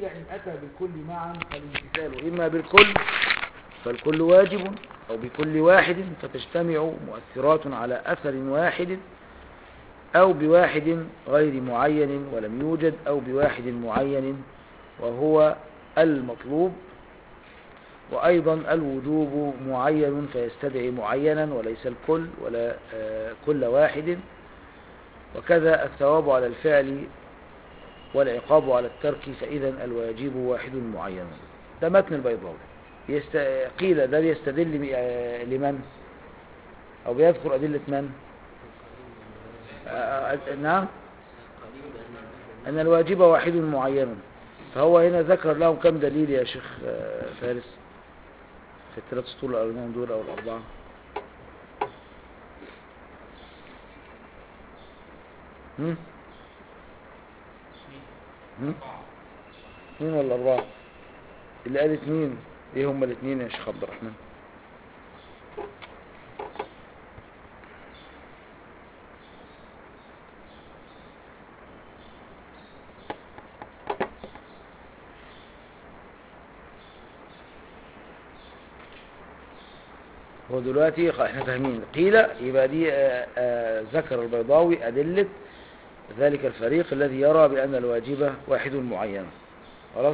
وقيل إن أتى بالكل معا فالامتثال إما بالكل فالكل واجب أو بكل واحد فتجتمع مؤثرات على أثر واحد أو بواحد غير معين ولم يوجد أو بواحد معين وهو المطلوب وأيضا الوجوب معين فيستدعي معينا وليس الكل ولا آه، كل واحد وكذا الثواب على الفعل والعقاب على الترك فإذا الواجب واحد معين ده متن البيضاوي يست... قيل ده بيستدل ب- آه، لمن أو بيذكر أدلة من آه، آه، نعم أن الواجب واحد معين فهو هنا ذكر لهم كم دليل يا شيخ آه، فارس في الثلاث سطور الأولانيين دول أو الأربعة هم؟ هم؟ اثنين ولا أربعة اللي قال اثنين ايه هما الاثنين يا شيخ عبد الرحمن هو دلوقتي خ- احنا فاهمين قيل يبقى دي آه، آه، ذكر البيضاوي أدلة ذلك الفريق الذي يرى بأن الواجب واحد معين خلاص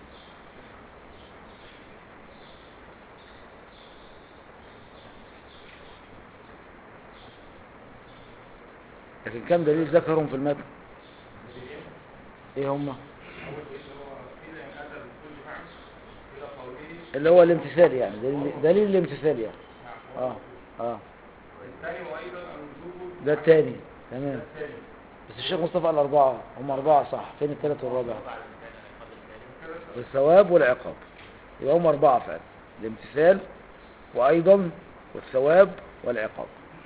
لكن كم دليل ذكرهم في المتن ايه هم اللي هو الامتثال يعني دليل, دليل الامتثال يعني اه اه والثاني وايضا الوجوب ده الثاني تمام الثاني بس الشيخ مصطفى قال أربعة هم أربعة صح فين الثالث والرابع الثواب والعقاب يبقى هم أربعة فعلا الامتثال وأيضا والثواب والعقاب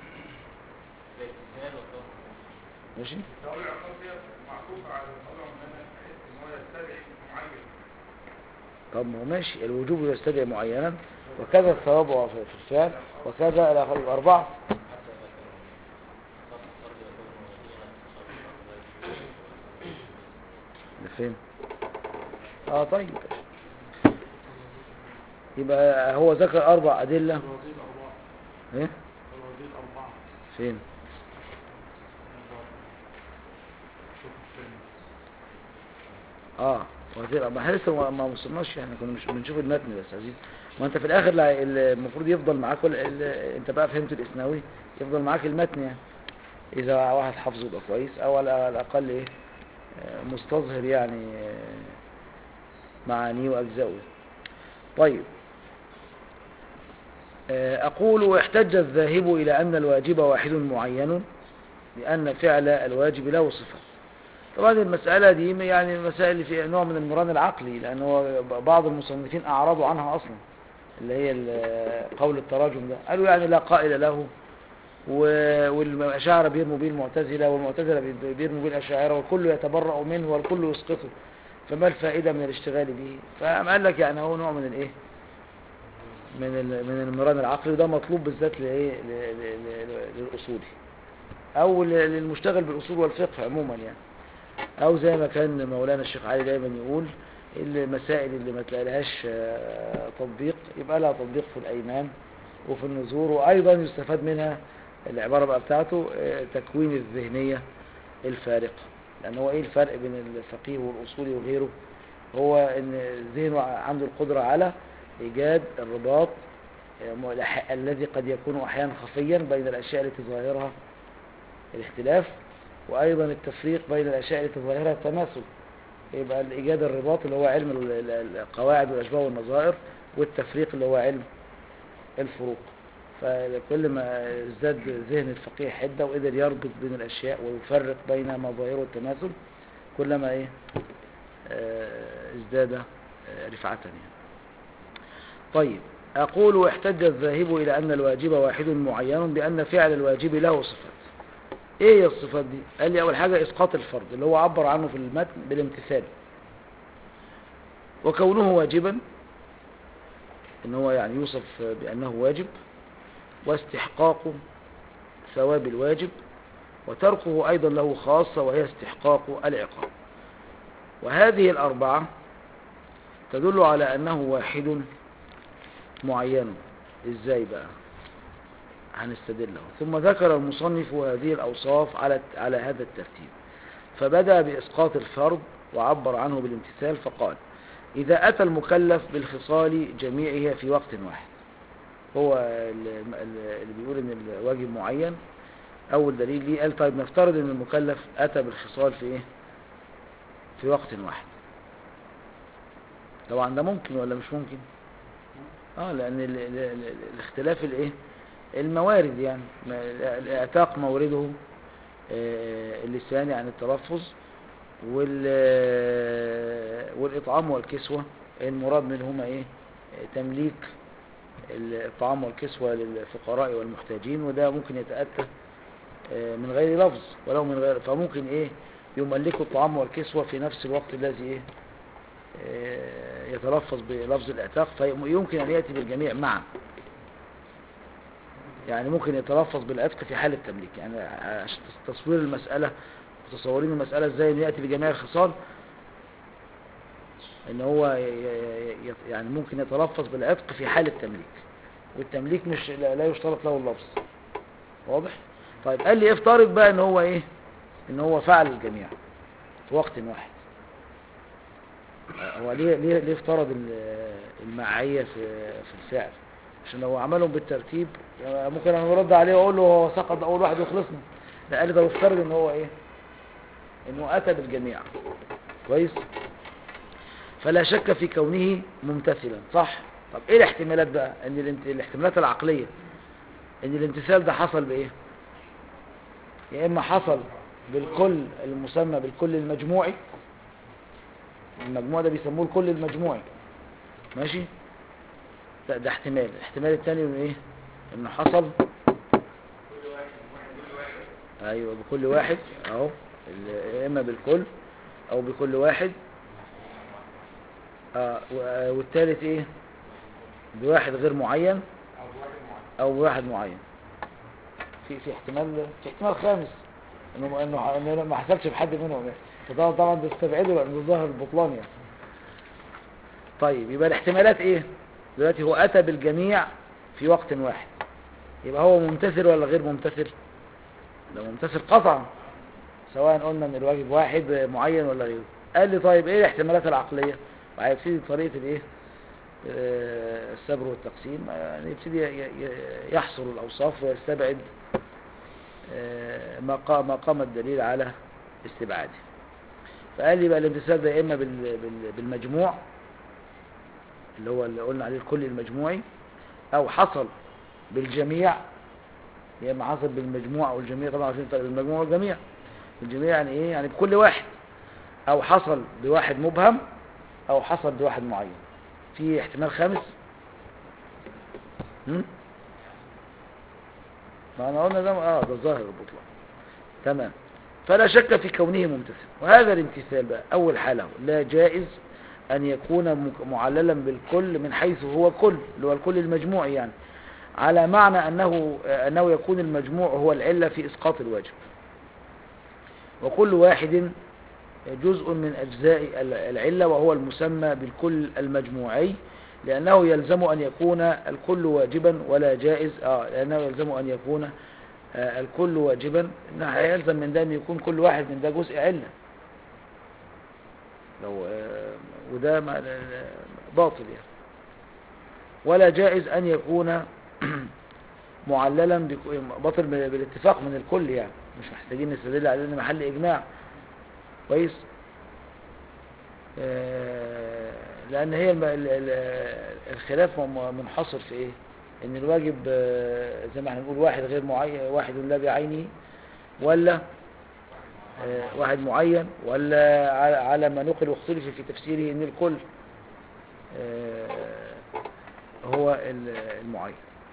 ماشي ثواب العقاب دي معطوفه على الطبع ان انا بحس ان هو يستدعي معين طب ما هو ماشي الوجوب يستدعي معينا وكذا الثواب في الفعل وكذا الآخر يبقى أربعة ده فين اه طيب يبقى هو ذكر أربع أدلة الوزير أربعة ايه الوزير أربعة فين شوف الثاني اه وزير ما احنا لسه ما- ما وصلناش احنا كنا مش بنشوف المتن بس عزيز ما انت في الاخر لا- المفروض يفضل معاك ولا ال- انت بقى فهمت الاسناوي يفضل معاك المتن يعني اذا واحد حافظه يبقى كويس او على الاقل ايه آه، مستظهر يعني آه، معانيه واجزائه طيب آه، اقول احتج الذاهب الى ان الواجب واحد معين لان فعل الواجب له صفه طبعا المسألة دي يعني المسائل اللي فيها نوع من المران العقلي لأن هو بعض المصنفين أعرضوا عنها أصلا اللي هي ال- قول التراجم ده قالوا يعني لا قائل له و- والأشاعرة بيرموا به المعتزلة والمعتزلة بي- بيرموا به الأشاعرة والكل يتبرأ منه والكل يسقطه فما الفائدة من الاشتغال به فقام قال لك يعني هو نوع من الايه من ال- من المران العقلي وده مطلوب بالذات لايه ل- ل- ل- للأصولي أو ل- للمشتغل بالأصول والفقه عموما يعني او زي ما كان مولانا الشيخ علي دايما يقول المسائل اللي ما تلاقيلهاش آه، تطبيق يبقى لها تطبيق في الايمان وفي النذور وايضا يستفاد منها العبارة بقى بتاعته آه، تكوين الذهنية الفارقة لان هو ايه الفرق بين الفقيه والاصولي وغيره هو ان ذهنه عنده القدرة على ايجاد الرباط آه، ملح- الذي قد يكون احيانا خفيا بين الاشياء التي ظاهرها الاختلاف وأيضا التفريق بين الأشياء التي ظاهرها التماثل يبقى الإيجاد الرباط اللي هو علم ال- ال- القواعد والأشباه والنظائر والتفريق اللي هو علم الفروق فكل ما ازداد ذهن الفقيه حدة وقدر يربط بين الأشياء ويفرق بين ما ظاهره التماثل كلما إيه آه، ازداد آه، رفعة يعني طيب أقول احتج الذاهب إلى أن الواجب واحد معين بأن فعل الواجب له صفات ايه هي الصفات دي قال لي اول حاجة اسقاط الفرض اللي هو عبر عنه في المتن بالامتثال وكونه واجبا ان هو يعني يوصف بانه واجب واستحقاق ثواب الواجب وتركه ايضا له خاصة وهي استحقاق العقاب وهذه الاربعة تدل على أنه واحد معين إزاي بقى هنستدله ثم ذكر المصنف هذه الأوصاف على على هذا الترتيب فبدأ بإسقاط الفرض وعبر عنه بالامتثال فقال إذا أتى المكلف بالخصال جميعها في وقت واحد هو ال- ال- اللي بيقول إن الواجب معين أول دليل ليه قال طيب نفترض إن المكلف أتى بالخصال في إيه في وقت واحد طبعا ده ممكن ولا مش ممكن اه لان ال ال ال الاختلاف الايه الموارد يعني ما- الاعتاق مورده آه، اللسان يعني التلفظ وال آه، والاطعام والكسوة المراد منهما ايه آه، تمليك الطعام والكسوة للفقراء والمحتاجين وده ممكن يتأتى آه، من غير لفظ ولو من غير فممكن ايه يملكوا الطعام والكسوة في نفس الوقت الذي ايه آه، يتلفظ بلفظ الاعتاق فيمكن ان يأتي بالجميع معا يعني ممكن يتلفظ بالعتق في حال التمليك يعني عشان تصوير المسألة متصورين المسألة ازاي انه يأتي بجميع الخصال ان هو ي- ي- ي- يعني ممكن يتلفظ بالعتق في حال التمليك والتمليك مش لا لا يشترط له اللفظ واضح طيب قال لي افترض بقى ان هو ايه ان هو فعل الجميع في وقت واحد هو ليه ليه ليه افترض ال- المعية في في الفعل عشان لو عملهم بالترتيب يعني ممكن انا ارد عليه واقول له هو سقط اول واحد يخلصنا لا قال لي ده افترض ان هو ايه انه اتى بالجميع كويس فلا شك في كونه ممتثلا صح طب ايه الاحتمالات بقى ان الانت... الاحتمالات العقلية ان الامتثال ده حصل بايه يا اما حصل بالكل المسمى بالكل المجموعي المجموع ده بيسموه الكل المجموعي ماشي لا ده احتمال الاحتمال الثاني انه ايه انه حصل ايوه بكل واحد اهو ال- يا اما بالكل او بكل واحد آه و- والثالث ايه بواحد غير معين او بواحد معين في في احتمال في احتمال خامس انه انه انه ما حصلش بحد منهم فطبعا طبعا ده استبعده لانه ظاهر البطلان يعني طيب يبقى الاحتمالات ايه دلوقتي هو اتى بالجميع في وقت واحد يبقى هو ممتثل ولا غير ممتثل ده ممتثل قطعا سواء قلنا ان الواجب واحد معين ولا غيره قال لي طيب ايه الاحتمالات العقليه وهيبتدي طريقه الايه آه، السبر والتقسيم يعني يبتدي ي- ي- يحصر الاوصاف ويستبعد آه، ما قا- ما قام الدليل على استبعاده فقال لي بقى الامتثال ده يا اما بال- بال- بالمجموع اللي هو اللي قلنا عليه الكل المجموعي او حصل بالجميع يا اما حصل بالمجموع او الجميع طبعا عارفين الفرق بين المجموع والجميع الجميع يعني ايه يعني بكل واحد او حصل بواحد مبهم او حصل بواحد معين في احتمال خامس هم؟ ما انا قلنا ده اه ده ظاهر البطلان تمام فلا شك في كونه ممتثل وهذا الامتثال بقى اول حاله لا جائز ان يكون مك- معللا بالكل من حيث هو كل اللي هو الكل المجموعي يعني على معنى انه انه يكون المجموع هو العله في اسقاط الواجب وكل واحد جزء من أجزاء ال- العلة وهو المسمى بالكل المجموعي لأنه يلزم أن يكون الكل واجبا ولا جائز آه لأنه يلزم أن يكون آه الكل واجبا إنه يلزم من ده أن يكون كل واحد من ده جزء علة لو آه وده ما- باطل يعني ولا جائز أن يكون معللا بك- باطل بالاتفاق من الكل يعني مش محتاجين نستدل عليه إن محل إجماع كويس آه، لان هي الم- ال- ال- الخلاف م- منحصر في ايه ان الواجب آه، زي ما احنا بنقول واحد غير معين واحد لا بعينه ولا آه، واحد معين ولا على- على ما نقل واختلف في تفسيره ان الكل آه، هو ال- المعين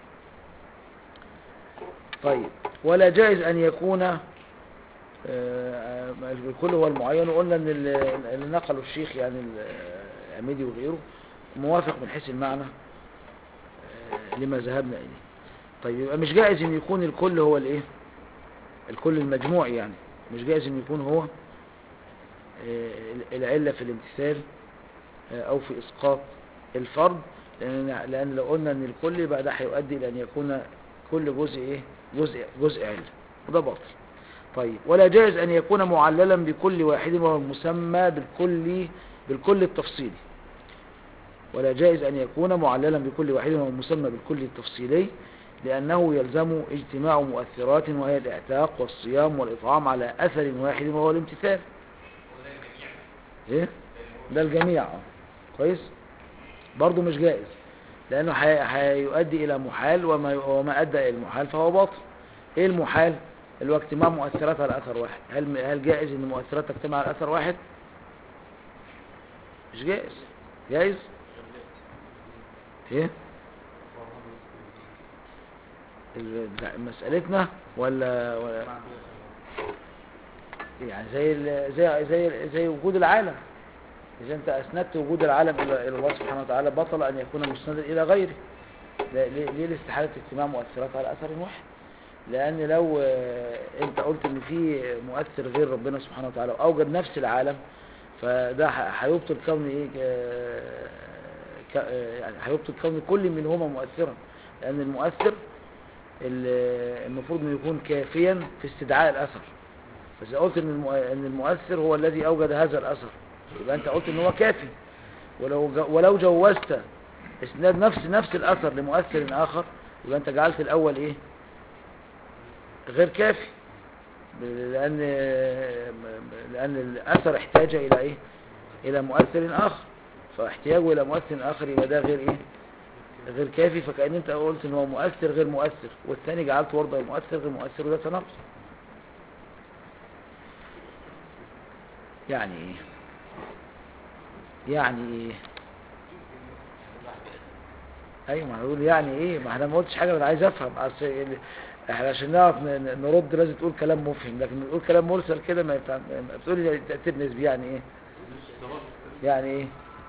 طيب ولا جائز ان يكون آه، الكل هو المعين وقلنا ان اللي اللي نقله الشيخ يعني العميدي وغيره موافق من حيث المعنى آه، لما ذهبنا اليه طيب يبقى مش جائز ان يكون الكل هو الايه الكل المجموعي يعني مش جائز ان يكون هو آه، العله في الامتثال آه، او في اسقاط الفرد لان لان لو قلنا ان الكل يبقى ده هيؤدي الى ان يكون كل جزء ايه جزء جزء عله وده باطل طيب ولا جائز ان يكون معللا بكل واحد وهو المسمى بالكل بالكل التفصيلي ولا جائز أن يكون معللا بكل واحد وهو مسمى بالكل التفصيلي لأنه يلزم اجتماع مؤثرات وهي الإعتاق والصيام والإطعام على أثر واحد وهو الامتثال إيه؟ ده الجميع آه. كويس برضه مش جائز لأنه هي- هيؤدي إلى محال وما وما أدى إلى المحال فهو باطل إيه المحال؟ اللي هو اجتماع مؤثرات على أثر واحد هل هل جائز إن مؤثرات تجتمع على أثر واحد؟ مش جائز جائز؟ ايه ال- بتاع مسألتنا ولا, ولا يعني زي ال- زي زي زي وجود العالم إذا أنت أسندت وجود العالم إلى إلى الله سبحانه وتعالى بطل أن يكون مسندا إلى غيره لا- ليه ليه الاستحالة اجتماع مؤثرات على أثر واحد لأن لو آه، أنت قلت إن في مؤثر غير ربنا سبحانه وتعالى وأوجد نفس العالم فده ح- هيبطل كون إيه آه، ك- آه، يعني هيبطل كون كل منهما مؤثرا لأن المؤثر ال- المفروض انه يكون كافيا في استدعاء الأثر فإذا قلت إن المؤ- إن المؤثر هو الذي أوجد هذا الأثر يبقى أنت قلت إن هو كافي ولو جو- ولو جوزت إسناد نفس نفس الأثر لمؤثر آخر يبقى أنت جعلت الأول إيه غير كافي لأن لأن الأثر احتاج إلى إيه إلى مؤثر آخر فاحتياجه إلى مؤثر آخر يبقى ده غير إيه غير كافي فكأن أنت قلت إن هو مؤثر غير مؤثر والثاني جعلته برضه مؤثر غير مؤثر وده تناقض يعني إيه يعني إيه ايوه ما هقول يعني ايه ما احنا ما قلتش حاجه انا عايز افهم اصل ال- احنا عشان نعرف ن- ن- نرد لازم تقول كلام مفهم لكن نقول كلام مرسل كده ما يفهم ما بتقولي تاثير نسبي يعني ايه يعني ايه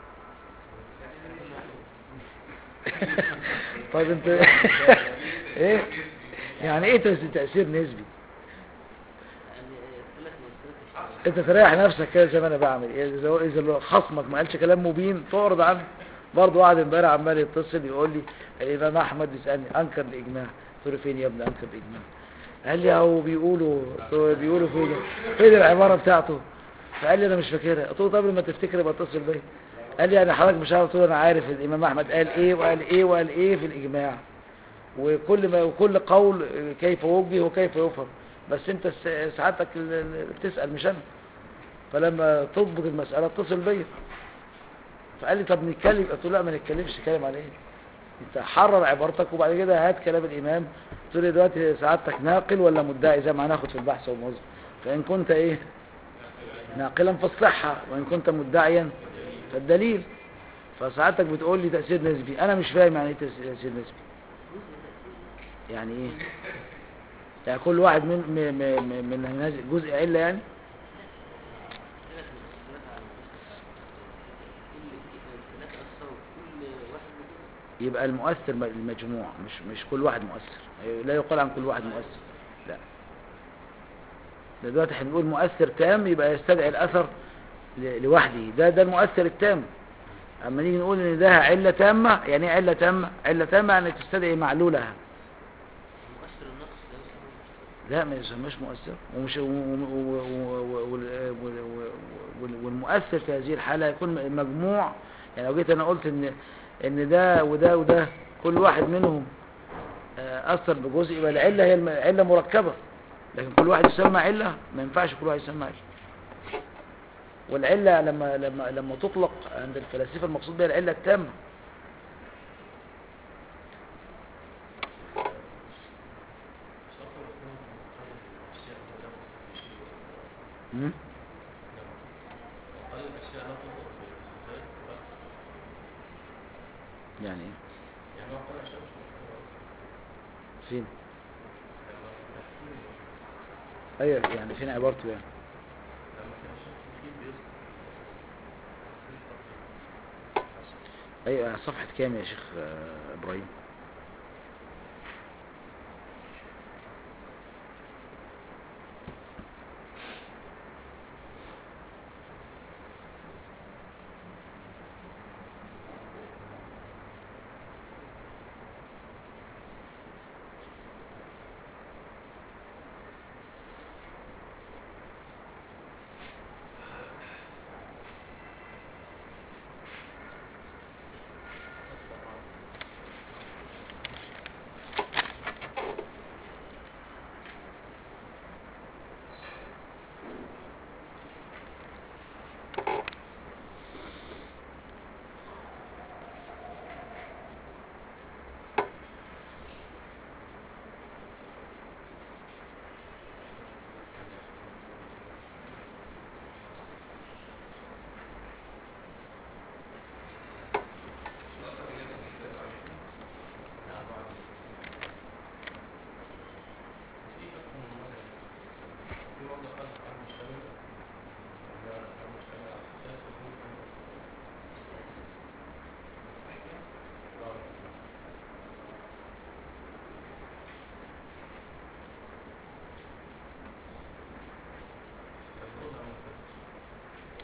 طيب انت ايه يعني ايه تأس- تاثير نسبي انت تريح نفسك كده زي ما انا بعمل اذا هو- اذا لو خصمك ما قالش كلام مبين تعرض عنه برضه واحد امبارح عمال يتصل يقول لي الامام احمد يسالني انكر الاجماع قلت له فين يا ابني انكر الاجماع قال لي اهو بيقولوا قلت له بيقولوا فين فين العباره بتاعته فقال لي انا مش فاكرها قلت له طب لما تفتكر يبقى اتصل بيا قال لي انا حضرتك مش عارف قلت له انا عارف الامام احمد قال ايه وقال ايه وقال ايه في الاجماع وكل ما وكل قول كيف وجه وكيف يفهم بس انت س- سعادتك اللي بتسال مش انا فلما تضبط المساله اتصل بيا فقال لي طب نتكلم قلت له لا ما نتكلمش نتكلم على ايه انت حرر عبارتك وبعد كده هات كلام الامام قلت له دلوقتي سعادتك ناقل ولا مدعي زي ما هناخد في البحث والموظف فان كنت ايه ناقلا فالصحه وان كنت مدعيا فالدليل فسعادتك بتقول لي تاثير نسبي انا مش فاهم يعني ايه تأثير تأثير نسبي يعني ايه يعني كل واحد من من من, من هذه جزء عله يعني يبقى المؤثر المجموع مش مش كل واحد مؤثر لا يقال عن كل واحد مؤثر لا ده دلوقتي احنا بنقول مؤثر تام يبقى يستدعي الاثر ل- لوحده ده ده المؤثر التام اما نيجي نقول ان ده عله تامه يعني ايه عله تامه عله تامه يعني تستدعي معلولها لا ما يسمىش مؤثر ومش و- و- و- و- وال- وال- وال- والمؤثر في هذه الحالة يكون مجموع يعني لو جيت انا قلت ان ان ده وده وده كل واحد منهم آه، اثر بجزء يبقى العلة هي الم- علة مركبة لكن كل واحد يسمى علة ما ينفعش كل واحد يسمى علة والعلة لما لما لما تطلق عند الفلاسفة المقصود بها العلة التامة م? يعني ايه فين ايوه يعني فين عبارته يعني ايوه صفحة كام يا شيخ آه، ابراهيم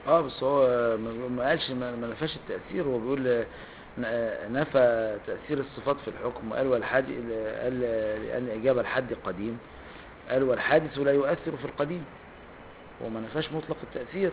اه بس هو ما ما قالش ما ما نفاش التأثير هو بيقول آه، ن- آه، نفى تأثير الصفات في الحكم قال والحد قال لأن إجابة الحد قديم قال والحادث لا يؤثر في القديم وما نفاش مطلق التأثير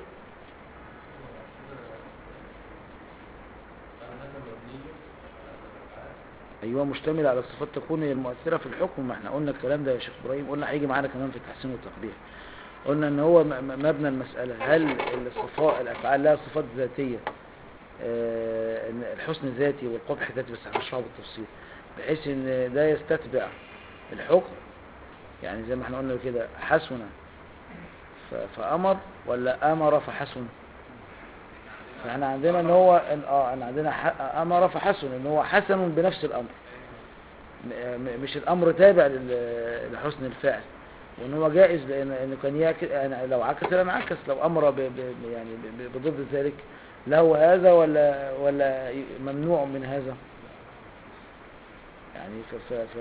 أيوة مشتمل على الصفات تكون هي المؤثرة في الحكم ما احنا قلنا الكلام ده يا شيخ إبراهيم قلنا هيجي معانا كمان في التحسين والتقبيح قلنا ان هو م- م- مبنى المسألة هل الصفات الأفعال لها صفات ذاتية آه، إن الحسن ذاتي والقبح ذاتي بس هنشرحه بالتفصيل بحيث ان ده يستتبع الحكم يعني زي ما احنا قلنا كده حسن ف- فأمر ولا أمر فحسن فاحنا عندنا ان هو إن اه ان عندنا ح- أمر فحسن ان هو حسن بنفس الأمر م- م- مش الأمر تابع لل- لحسن الفعل وان هو جائز لان انه كان يعكس يعني لو عكس لم عكس لو امر ب ب يعني ب- ب- بضد ذلك له هذا ولا ولا ممنوع من هذا يعني ف ف ف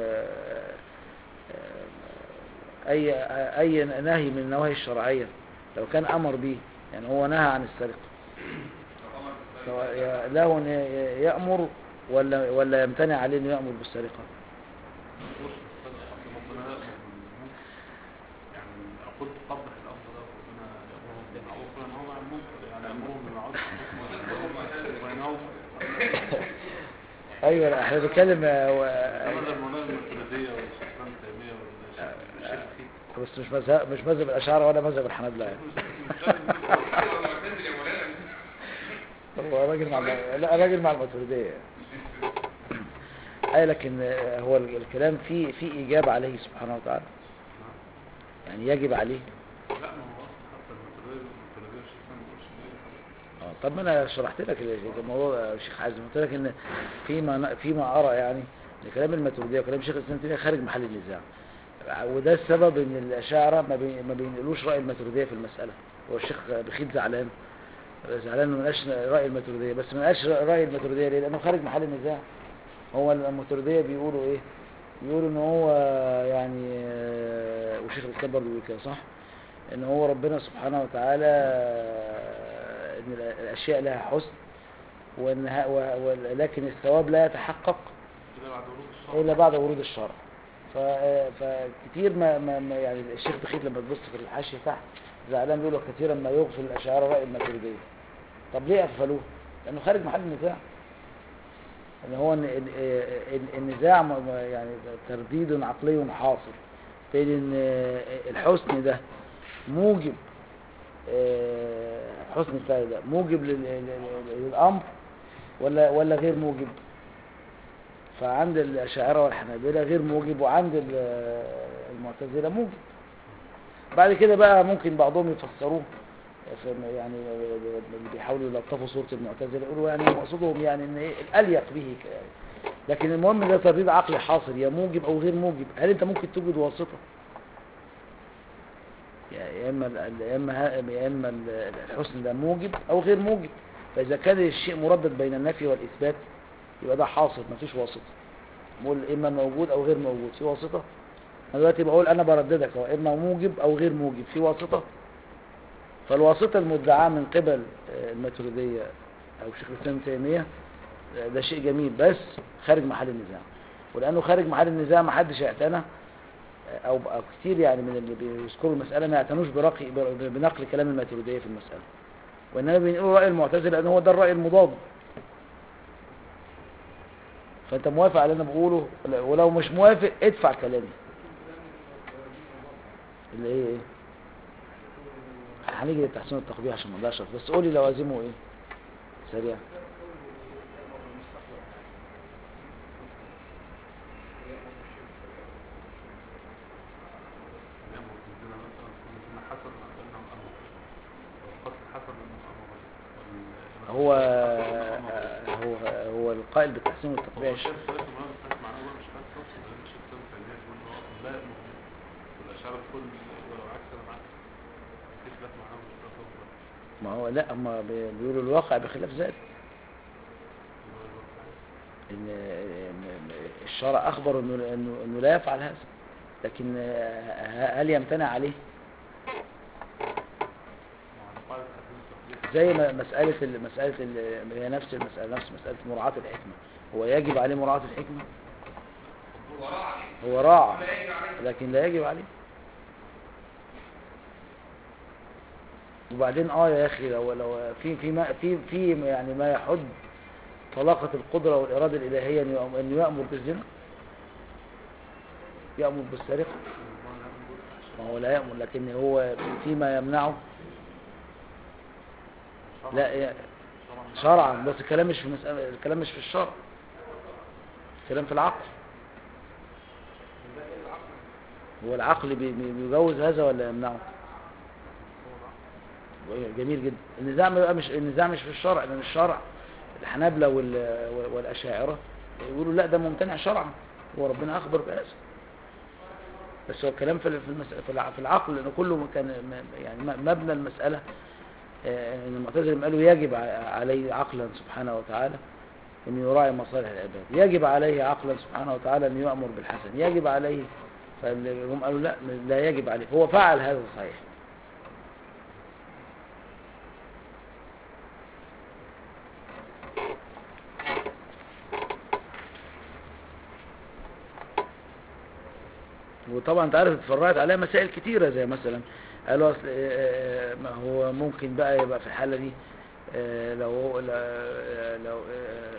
اي اي نهي من النواهي الشرعيه لو كان امر به يعني هو نهى عن السرقه سواء ي- له ان ي- يامر ولا ولا يمتنع عليه انه يامر بالسرقه بص استاذ اصل ربنا يامر بالمنكر يعني اقول تقبح الامر ده ربنا يامرهم بالمعروف وينهاهم عن المنكر يعني يامرهم بالمعروف وينهاهم ايوه لا، احنا بنتكلم آه، و- انما المناهج المفرديه والاسلام تيميه والشيخ فيه بس مش مذهب مش مذهب الاشاعره ولا مذهب الحنابلة يعني. هو راجل مع الم- لا راجل مع الماتريدية اي لكن آه، هو ال- الكلام فيه في ايجاب عليه سبحانه وتعالى يعني يجب عليه لا ما هو اصلا حتى المفرديه المفرديه الشيخ ما بيقولش ان هي اه طب ما انا شرحت لك ال- الموضوع يا شيخ حازم قلت لك ان فيما فيما ارى يعني ان كلام الماتريدية وكلام شيخ الاسلام تيمية خارج محل النزاع وده السبب ان الاشاعره ما بي- ما بينقلوش راي الماتريدية في المساله هو الشيخ بخيت زعلان زعلان انه ما نقاش راي الماتريدية بس ما نقاش راي الماتريدية ليه لانه خارج محل النزاع هو الماتريدية بيقولوا ايه بيقولوا ان هو يعني آه، وشيخ الاسلام برضه بيقول كده صح ان هو ربنا سبحانه وتعالى آه، ان ال- الاشياء لها حسن وانها و- و- لكن الثواب لا يتحقق كده بعد ورود الشرع الا بعد ورود الشرع ف- فكتير ما, ما ما- يعني الشيخ بخيت لما تبص في الحاشيه تحت زعلان بيقول كثيرا ما يغفل الاشاعره راي الماتريديه طب ليه اغفلوه؟ لانه خارج محل النزاع ان هو ان إن- إن- النزاع م- م- يعني ترديد عقلي حاصل بين ان الحسن ده موجب آه، حسن الفعل ده موجب لل- لل- للامر ولا ولا غير موجب فعند الأشاعرة والحنابلة غير موجب وعند ال- المعتزلة موجب بعد كده بقى ممكن بعضهم يفسروه في يعني اللي بيحاولوا يلطفوا صورة المعتزلة يقولوا يعني مقصودهم يعني ان ايه الأليق به ك- لكن المهم ده ترديد عقلي حاصل يا موجب او غير موجب هل انت ممكن توجد واسطة يا يا اما ال- يا اما ه- يا اما ال- الحسن ده موجب او غير موجب فاذا كان الشيء مردد بين النفي والاثبات يبقى ده حاصل مفيش واسطة بقول اما موجود او غير موجود في واسطة انا دلوقتي بقول انا برددك هو اما موجب او غير موجب في واسطة فالواسطة المدعاة من قبل آه، الماتريدية او شيخ الاسلام ابن تيمية آه، ده شيء جميل بس خارج محل النزاع ولانه خارج محل النزاع ما حدش يعتنى آه، او أو كتير يعني من اللي بيذكروا المسألة ما يعتنوش برقي بنقل كلام الماتريدية في المسألة وانما بينقلوا رأي المعتزلة لان هو ده الرأي المضاد فانت موافق على اللي انا بقوله ولا- ولو مش موافق ادفع كلامي اللي هي ايه هنيجي للتحسين والتقبيح عشان ما نضيعش وقت. بس قولي لوازمه ايه سريع يأمر في الزنا مثلا كل زنا حسن لأنه أمر والقتل حسن لأنه أمر وال- هو والصدقة أمر. هو هو القائل بالتحسين هو والتقبيح شايف ثلاثة مرات بتاعت معناه بقى مش عارف توصل لأن الشيخ سامي تيمية بيقول إن هو أصلا لا يأمر به والأشاعرة الكل ولو عكس أنا معاك في ثلاث معناه مش عارف توصل ما هو لا هم بيقولوا الواقع بخلاف ذلك ان إن الشرع اخبر انه انه انه لا يفعل هذا لكن هل يمتنع عليه زي ما مسألة ال- مسألة ال- هي نفس المسألة نفس مسألة مراعاة الحكمة هو يجب عليه مراعاة الحكمة هو راعي هو راعى لا يجب عليه لكن لا يجب عليه وبعدين اه يا اخي لو لو في في ما في في يعني ما يحد طلاقة القدرة والإرادة الإلهية أن يأم- أن يأمر بالزنا يأمر بالسرقة ما هو لا يأمر لكن هو فيما يمنعه لا ي- شرعا بس الكلام مش في مسألة الكلام مش في الشرع الكلام في العقل هو العقل بي- بي- بيجوز هذا ولا يمنعه جميل جدا النزاع ما بقى مش النزاع مش في الشرع لان الشرع الحنابلة وال- والاشاعرة يقولوا لا ده ممتنع شرعا هو ربنا اخبر بهذا بس هو الكلام في في المس... في الع- في العقل لان كله كان م- يعني م- مبنى المسألة آه، ان المعتزله قالوا يجب ع- عليه عقلا سبحانه وتعالى أن يراعي مصالح العباد يجب عليه عقلا سبحانه وتعالى أن يأمر بالحسن يجب عليه فهم قالوا لا لا يجب عليه هو فعل هذا صحيح وطبعا انت عارف اتفرعت عليها مسائل كتيرة زي مثلا قالوا اصل آه، ما هو ممكن بقى يبقى في الحالة دي آه، لو هو- لا- لو آه،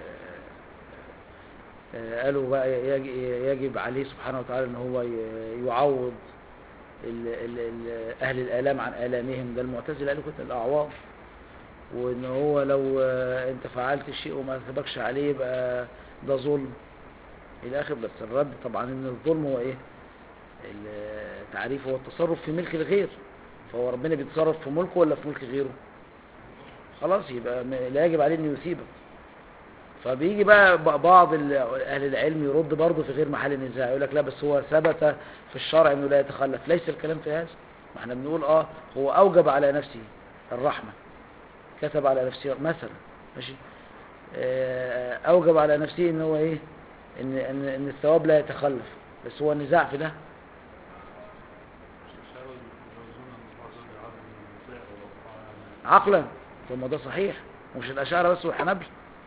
آه، قالوا بقى يج- يجب عليه سبحانه وتعالى ان هو ي- يعوض ال- ال- ال- اهل الالام عن الامهم ده المعتزله قالوا كده الاعواض وان هو لو آه، انت فعلت الشيء وما ثبكش عليه يبقى ده ظلم الى اخر بس الرد طبعا ان الظلم هو ايه التعريف هو التصرف في ملك الغير فهو ربنا بيتصرف في ملكه ولا في ملك غيره خلاص يبقى م- لا يجب عليه انه يثيبه فبيجي بقى ب- بعض ال- اهل العلم يرد برضه في غير محل النزاع يقول لك لا بس هو ثبت في الشرع انه لا يتخلف ليس الكلام في هذا ما احنا بنقول اه هو اوجب على نفسه الرحمه كتب على نفسه مثلا ماشي آه، اوجب على نفسه ان هو ايه ان ان ان الثواب لا يتخلف بس هو النزاع في ده عقلا ثم ده صحيح مش الأشاعرة بس والحنابل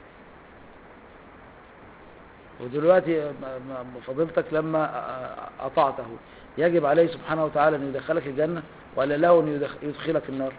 ودلوقتي م- م- فضيلتك لما أ- أطعته يجب عليه سبحانه وتعالى أن يدخلك الجنة ولا له أن يدخ- يدخلك النار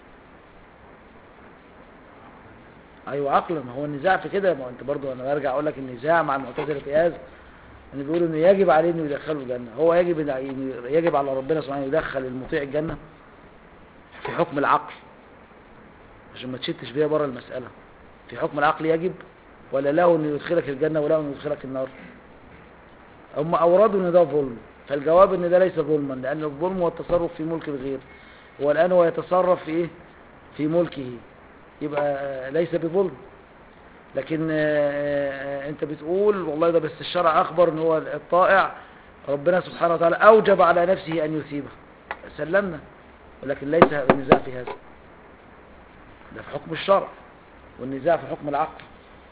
أيوة عقلا ما هو النزاع في كده ما هو أنت برضو أنا برجع أقول لك النزاع مع المعتزلة في هذا أن بيقولوا أنه يجب عليه أنه يدخله الجنة هو يجب إن- يجب على ربنا سبحانه يدخل المطيع الجنة في حكم العقل عشان ما تشتش بيها بره المسألة في حكم العقل يجب ولا له انه يدخلك الجنة ولا انه يدخلك النار هم اوردوا ان ده ظلم فالجواب ان ده ليس ظلما لان الظلم هو التصرف في ملك الغير هو الان هو يتصرف في ايه في ملكه يبقى ليس بظلم لكن آه، آه، انت بتقول والله ده بس الشرع اخبر ان هو الطائع ربنا سبحانه وتعالى اوجب على نفسه ان يثيبه سلمنا ولكن ليس النزاع في هذا ده في حكم الشرع والنزاع في حكم العقل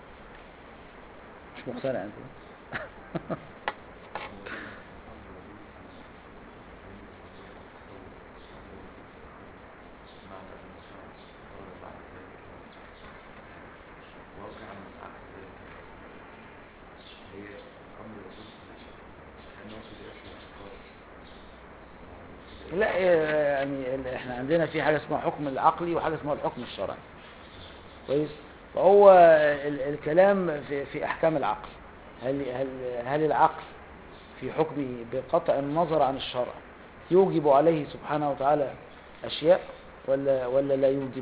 مش مقتنع انت لا إيه، يعني ال- احنا عندنا في حاجة اسمها حكم العقلي وحاجة اسمها الحكم الشرعي كويس فهو ال- الكلام في, في احكام العقل هل, هل, هل العقل في حكمه بقطع النظر عن الشرع يوجب عليه سبحانه وتعالى اشياء ولا ولا لا يوجب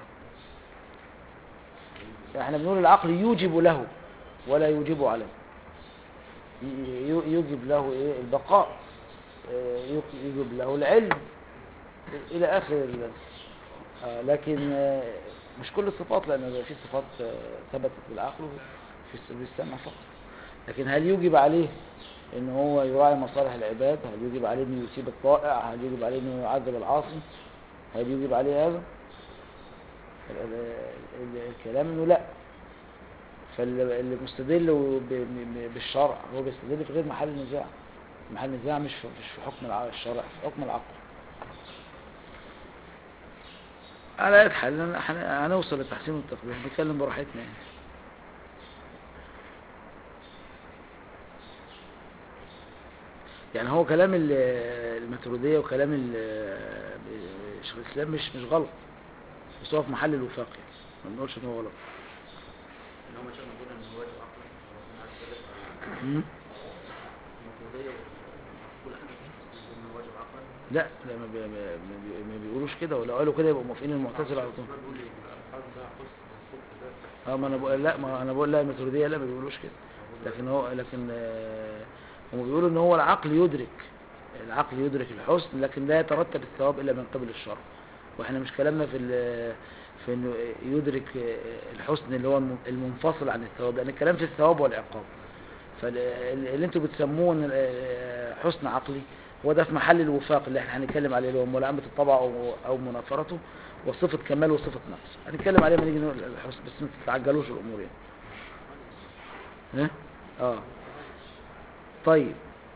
احنا بنقول العقل يوجب له ولا يوجب عليه ي- يو- يوجب له ايه البقاء آه، يوك- يوجب له العلم الى اخر ال- آه، لكن آه، مش كل الصفات لان في صفات آه، ثبتت بالعقل وفي الس- بالسمع فقط لكن هل يوجب عليه ان هو يراعي مصالح العباد هل يوجب عليه انه يسيب الطائع هل يوجب عليه انه يعذب العاصي هل يوجب عليه هذا ال- ال- ال- الكلام انه لا فاللي مستدل ب- ب- بالشرع هو بيستدل في غير محل النزاع محل النزاع مش في مش في حكم الع- الشرع في حكم العقل على اي حال هن- هنوصل للتحسين والتقبيح نتكلم براحتنا يعني يعني هو كلام ال- الماتريدية وكلام ال- شيخ الاسلام مش مش غلط بس هو في محل الوفاق يعني ما بنقولش ان هو غلط ان هم شافوا بيقولوا ان هو واجب عقلا ربنا عز وجل مم. المفروضية كل حاجة بتقول ان هو واجب عقلا لا لا ما, بي ما, بي ما بيقولوش كده ولو قالوا كده يبقوا موافقين المعتزلة على طول بيقول لي الألفاظ ده حسن منصوب كذا اه ما انا بقول لا ما انا بقول لا الماتريدية لا ما بيقولوش كده لكن هو لكن آه، هم بيقولوا ان هو العقل يدرك العقل يدرك الحسن لكن لا يترتب الثواب الا من قبل الشرع واحنا مش كلامنا في ال- في انه يدرك الحسن اللي هو الم- المنفصل عن الثواب لان الكلام في الثواب والعقاب فاللي انتوا بتسموه إن، آه، حسن عقلي هو ده في محل الوفاق اللي احنا هنتكلم عليه اللي هو ملائمة الطبع او او منافرته وصفة كمال وصفة نقص هنتكلم عليه لما نيجي نقول الحسن بس ما تتعجلوش الامور يعني ها؟ اه طيب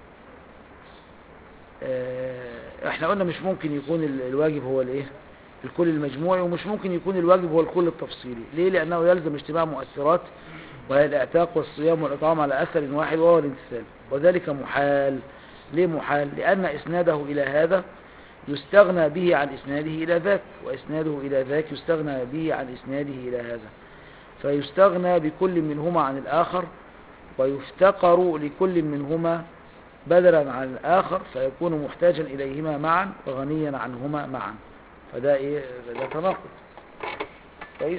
آه، احنا قلنا مش ممكن يكون ال- الواجب هو الايه الكل المجموعي ومش ممكن يكون الواجب هو الكل التفصيلي ليه لانه يلزم اجتماع مؤثرات وهي الاعتاق والصيام والاطعام على اثر واحد وهو الامتثال وذلك محال ليه محال لان اسناده الى هذا يستغنى به عن اسناده الى ذاك واسناده الى ذاك يستغنى به عن اسناده الى هذا فيستغنى بكل منهما عن الاخر ويفتقر لكل منهما بدلا عن الآخر فيكون محتاجا إليهما معا وغنيا عنهما معا فده إيه ده تناقض كويس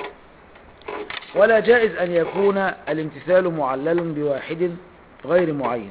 ولا جائز أن يكون الامتثال معلل بواحد غير معين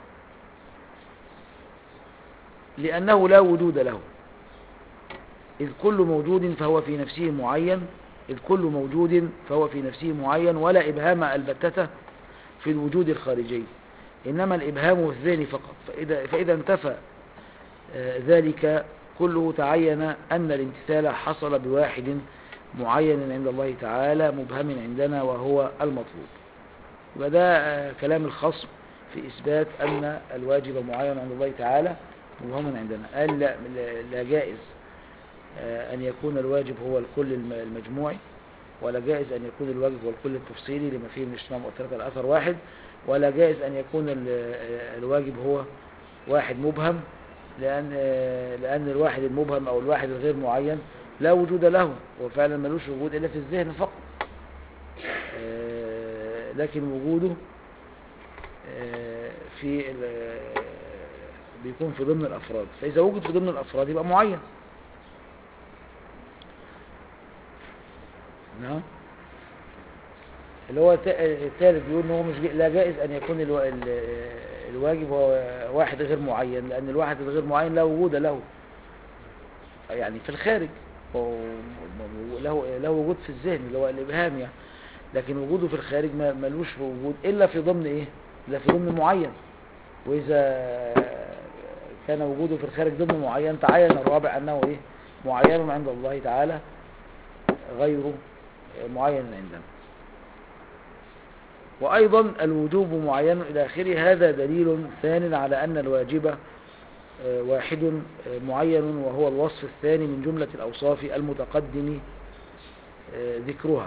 لأنه لا وجود له إذ كل موجود فهو في نفسه معين إذ كل موجود فهو في نفسه معين ولا إبهام البتة في الوجود الخارجي إنما الإبهام الذهني فقط فإذا, فإذا انتفى آه، ذلك كله تعين أن الامتثال حصل بواحد معين عند الله تعالى مبهم عندنا وهو المطلوب يبقى ده آه، كلام الخصم في إثبات أن الواجب معين عند الله تعالى مبهم عندنا قال لا, لا- لا جائز آه، أن يكون الواجب هو الكل الم- المجموعي ولا جائز أن يكون الواجب هو الكل التفصيلي لما فيه من اجتماع مؤثرات الأثر واحد ولا جائز أن يكون ال- آه، الواجب هو واحد مبهم لأن آه، لأن الواحد المبهم أو الواحد الغير معين لا وجود له وفعلا ملوش وجود إلا في الذهن فقط آه، لكن وجوده آه، في ال- آه، بيكون في ضمن الأفراد فإذا وجد في ضمن الأفراد يبقى معين نعم اللي هو الت- الثالث بيقول ان هو مش جا- لا جائز ان يكون الوا- ال- الواجب هو واحد غير معين لان الواحد الغير معين لا وجود له يعني في الخارج هو له له وجود في الذهن اللي هو الابهام يعني لكن وجوده في الخارج ما ملوش وجود الا في ضمن ايه الا في ضمن معين واذا كان وجوده في الخارج ضمن معين تعين الرابع انه ايه معين عند الله تعالى غير معين عندنا وأيضا الوجوب معين إلى آخره هذا دليل ثان على أن الواجب آه، واحد آه، معين وهو الوصف الثاني من جملة الأوصاف المتقدم آه، ذكرها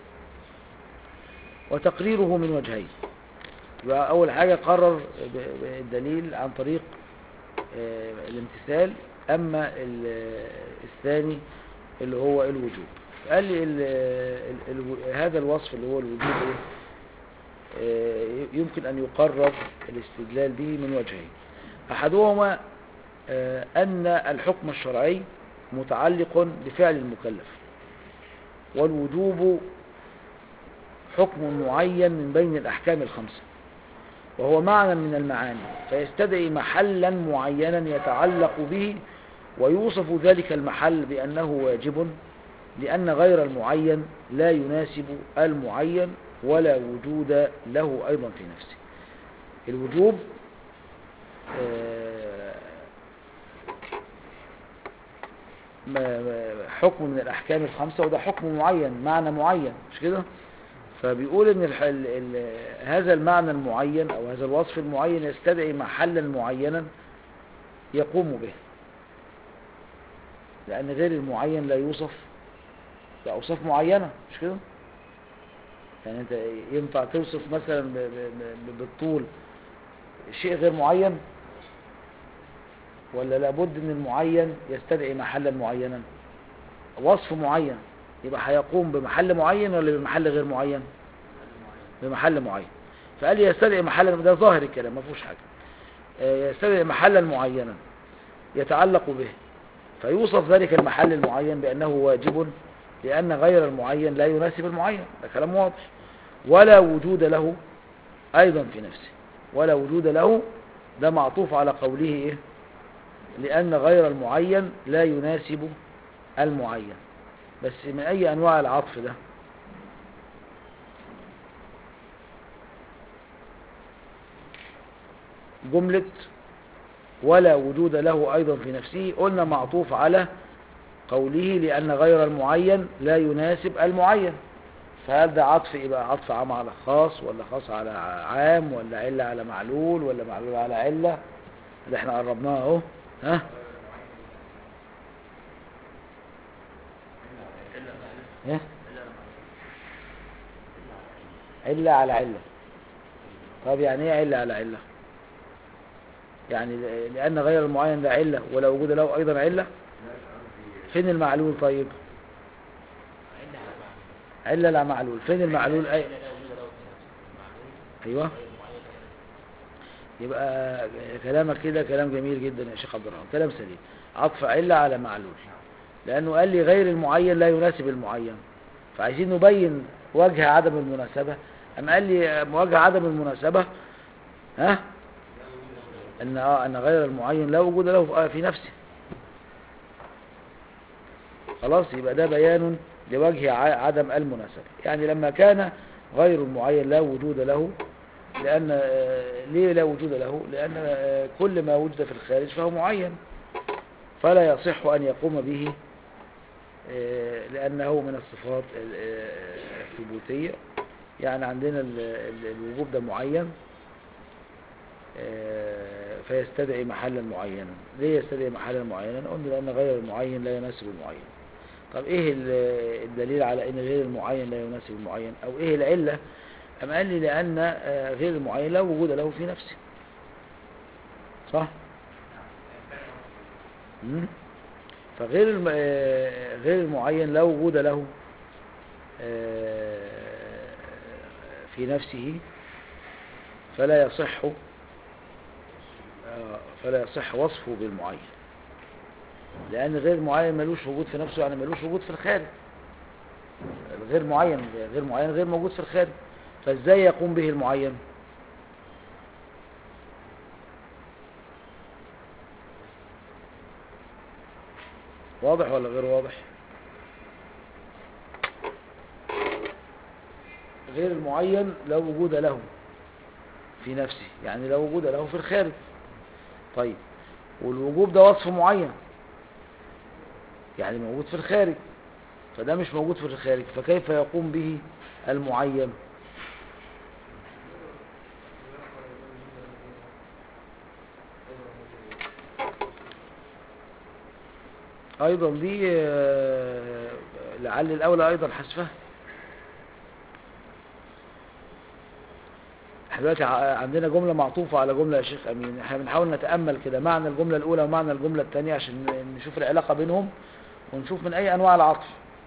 وتقريره من وجهين يبقى أول حاجة قرر ب- بالدليل عن طريق آه، الامتثال أما ال- الثاني اللي هو الوجوب قال لي ال ال ال هذا الوصف اللي هو الوجوب إيه؟ آه، يمكن أن يقرر الاستدلال به من وجهين أحدهما آه، أن الحكم الشرعي متعلق بفعل المكلف والوجوب حكم معين من بين الأحكام الخمسة وهو معنى من المعاني فيستدعي محلا معينا يتعلق به ويوصف ذلك المحل بأنه واجب لأن غير المعين لا يناسب المعين ولا وجود له أيضا في نفسه الوجوب آه، ما- ما- حكم من الأحكام الخمسة وده حكم معين معنى معين مش كده فبيقول ان الح- ال- ال- هذا المعنى المعين او هذا الوصف المعين يستدعي محلا معينا يقوم به لأن غير المعين لا يوصف بأوصاف معينة مش كده يعني انت ينفع توصف مثلا ب- ب- ب- بالطول شيء غير معين ولا لابد ان المعين يستدعي محلا معينا وصف معين يبقى هيقوم بمحل معين ولا بمحل غير معين بمحل معين فقال لي يستدعي محلا ده ظاهر الكلام ما فيهوش حاجه آه، يستدعي محلا معينا يتعلق به فيوصف ذلك المحل المعين بأنه واجب لأن غير المعين لا يناسب المعين ده كلام واضح ولا وجود له أيضا في نفسه ولا وجود له ده معطوف على قوله إيه لأن غير المعين لا يناسب المعين بس من أي أنواع العطف ده جملة ولا وجود له أيضا في نفسه قلنا معطوف على قوله لأن غير المعين لا يناسب المعين فهل ده عطف يبقى عطف عام على خاص ولا خاص على عام ولا علة على معلول ولا معلول على علة اللي احنا قربناها اهو ها ايه علة على علة طب يعني ايه علة على علة يعني لأن غير المعين ده علة ولا وجود له أيضا علة فين المعلول طيب علة لا معلول فين المعلول أي أيوة يبقى كلامك كده كلام جميل جدا يا شيخ عبد الرحمن كلام سليم عطف علة على معلول لأنه قال لي غير المعين لا يناسب المعين فعايزين نبين وجه عدم المناسبة أما قال لي وجه عدم المناسبة ها أن آه أن غير المعين لا وجود له في نفسه خلاص يبقى ده بيان لوجه ع- عدم المناسبة يعني لما كان غير المعين لا وجود له لأن آه، ليه لا وجود له لأن آه، كل ما وجد في الخارج فهو معين فلا يصح أن يقوم به آه، لأنه من الصفات ال- آه، الثبوتية يعني عندنا ال- ال- الوجوب ده معين آه، فيستدعي محلا معينا ليه يستدعي محلا معينا قلنا لأن غير المعين لا يناسب المعين طب ايه ال- الدليل على ان غير المعين لا يناسب المعين او ايه العلة أم قال لي لأن آه، غير المعين لا وجود له في نفسه صح مم. فغير الم... آه، غير المعين لا وجود له آه، في نفسه فلا يصح آه، فلا يصح وصفه بالمعين لأن غير المعين ملوش وجود في نفسه يعني ملوش وجود في الخارج غير معين غير معين غير موجود في الخارج فازاي يقوم به المعين واضح ولا غير واضح غير المعين لا وجود له في نفسه يعني لا وجود له في الخارج طيب والوجوب ده وصف معين يعني موجود في الخارج فده مش موجود في الخارج فكيف يقوم به المعين ايضا دي آه، لعل الاولى ايضا حذفها احنا دلوقتي ع- عندنا جملة معطوفة على جملة يا شيخ امين احنا بنحاول نتأمل كده معنى الجملة الاولى ومعنى الجملة الثانية عشان نشوف العلاقة بينهم ونشوف من اي انواع العطف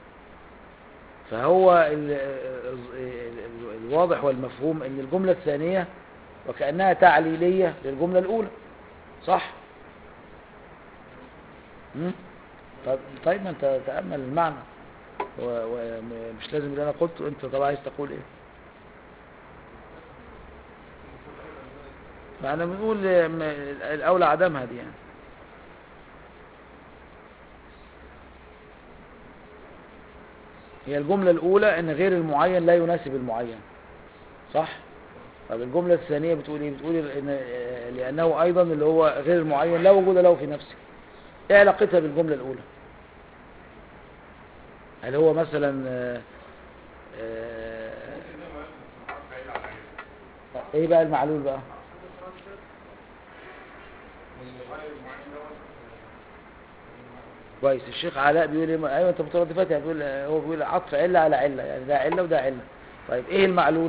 فهو ال- ال- ال- الواضح والمفهوم ان الجملة الثانية وكأنها تعليلية للجملة الاولى صح مم؟ طب طيب ما انت تأمل المعنى ومش لازم اللي انا قلته انت طبعا عايز تقول ايه فاحنا بنقول م- الاولى عدمها دي يعني هي الجملة الأولى إن غير المعين لا يناسب المعين صح؟ طب الجملة الثانية بتقول إيه؟ بتقول إن آه، لأنه أيضا اللي هو غير المعين لا وجود له في نفسه إيه علاقتها بالجملة الأولى؟ هل هو مثلا آه، آه، إيه بقى المعلول بقى؟ كويس الشيخ علاء بيقول ايه ايوه انت مترادفات يعني بيقول هو بيقول عطف عله على عله يعني ده عله وده عله طيب ايه المعلول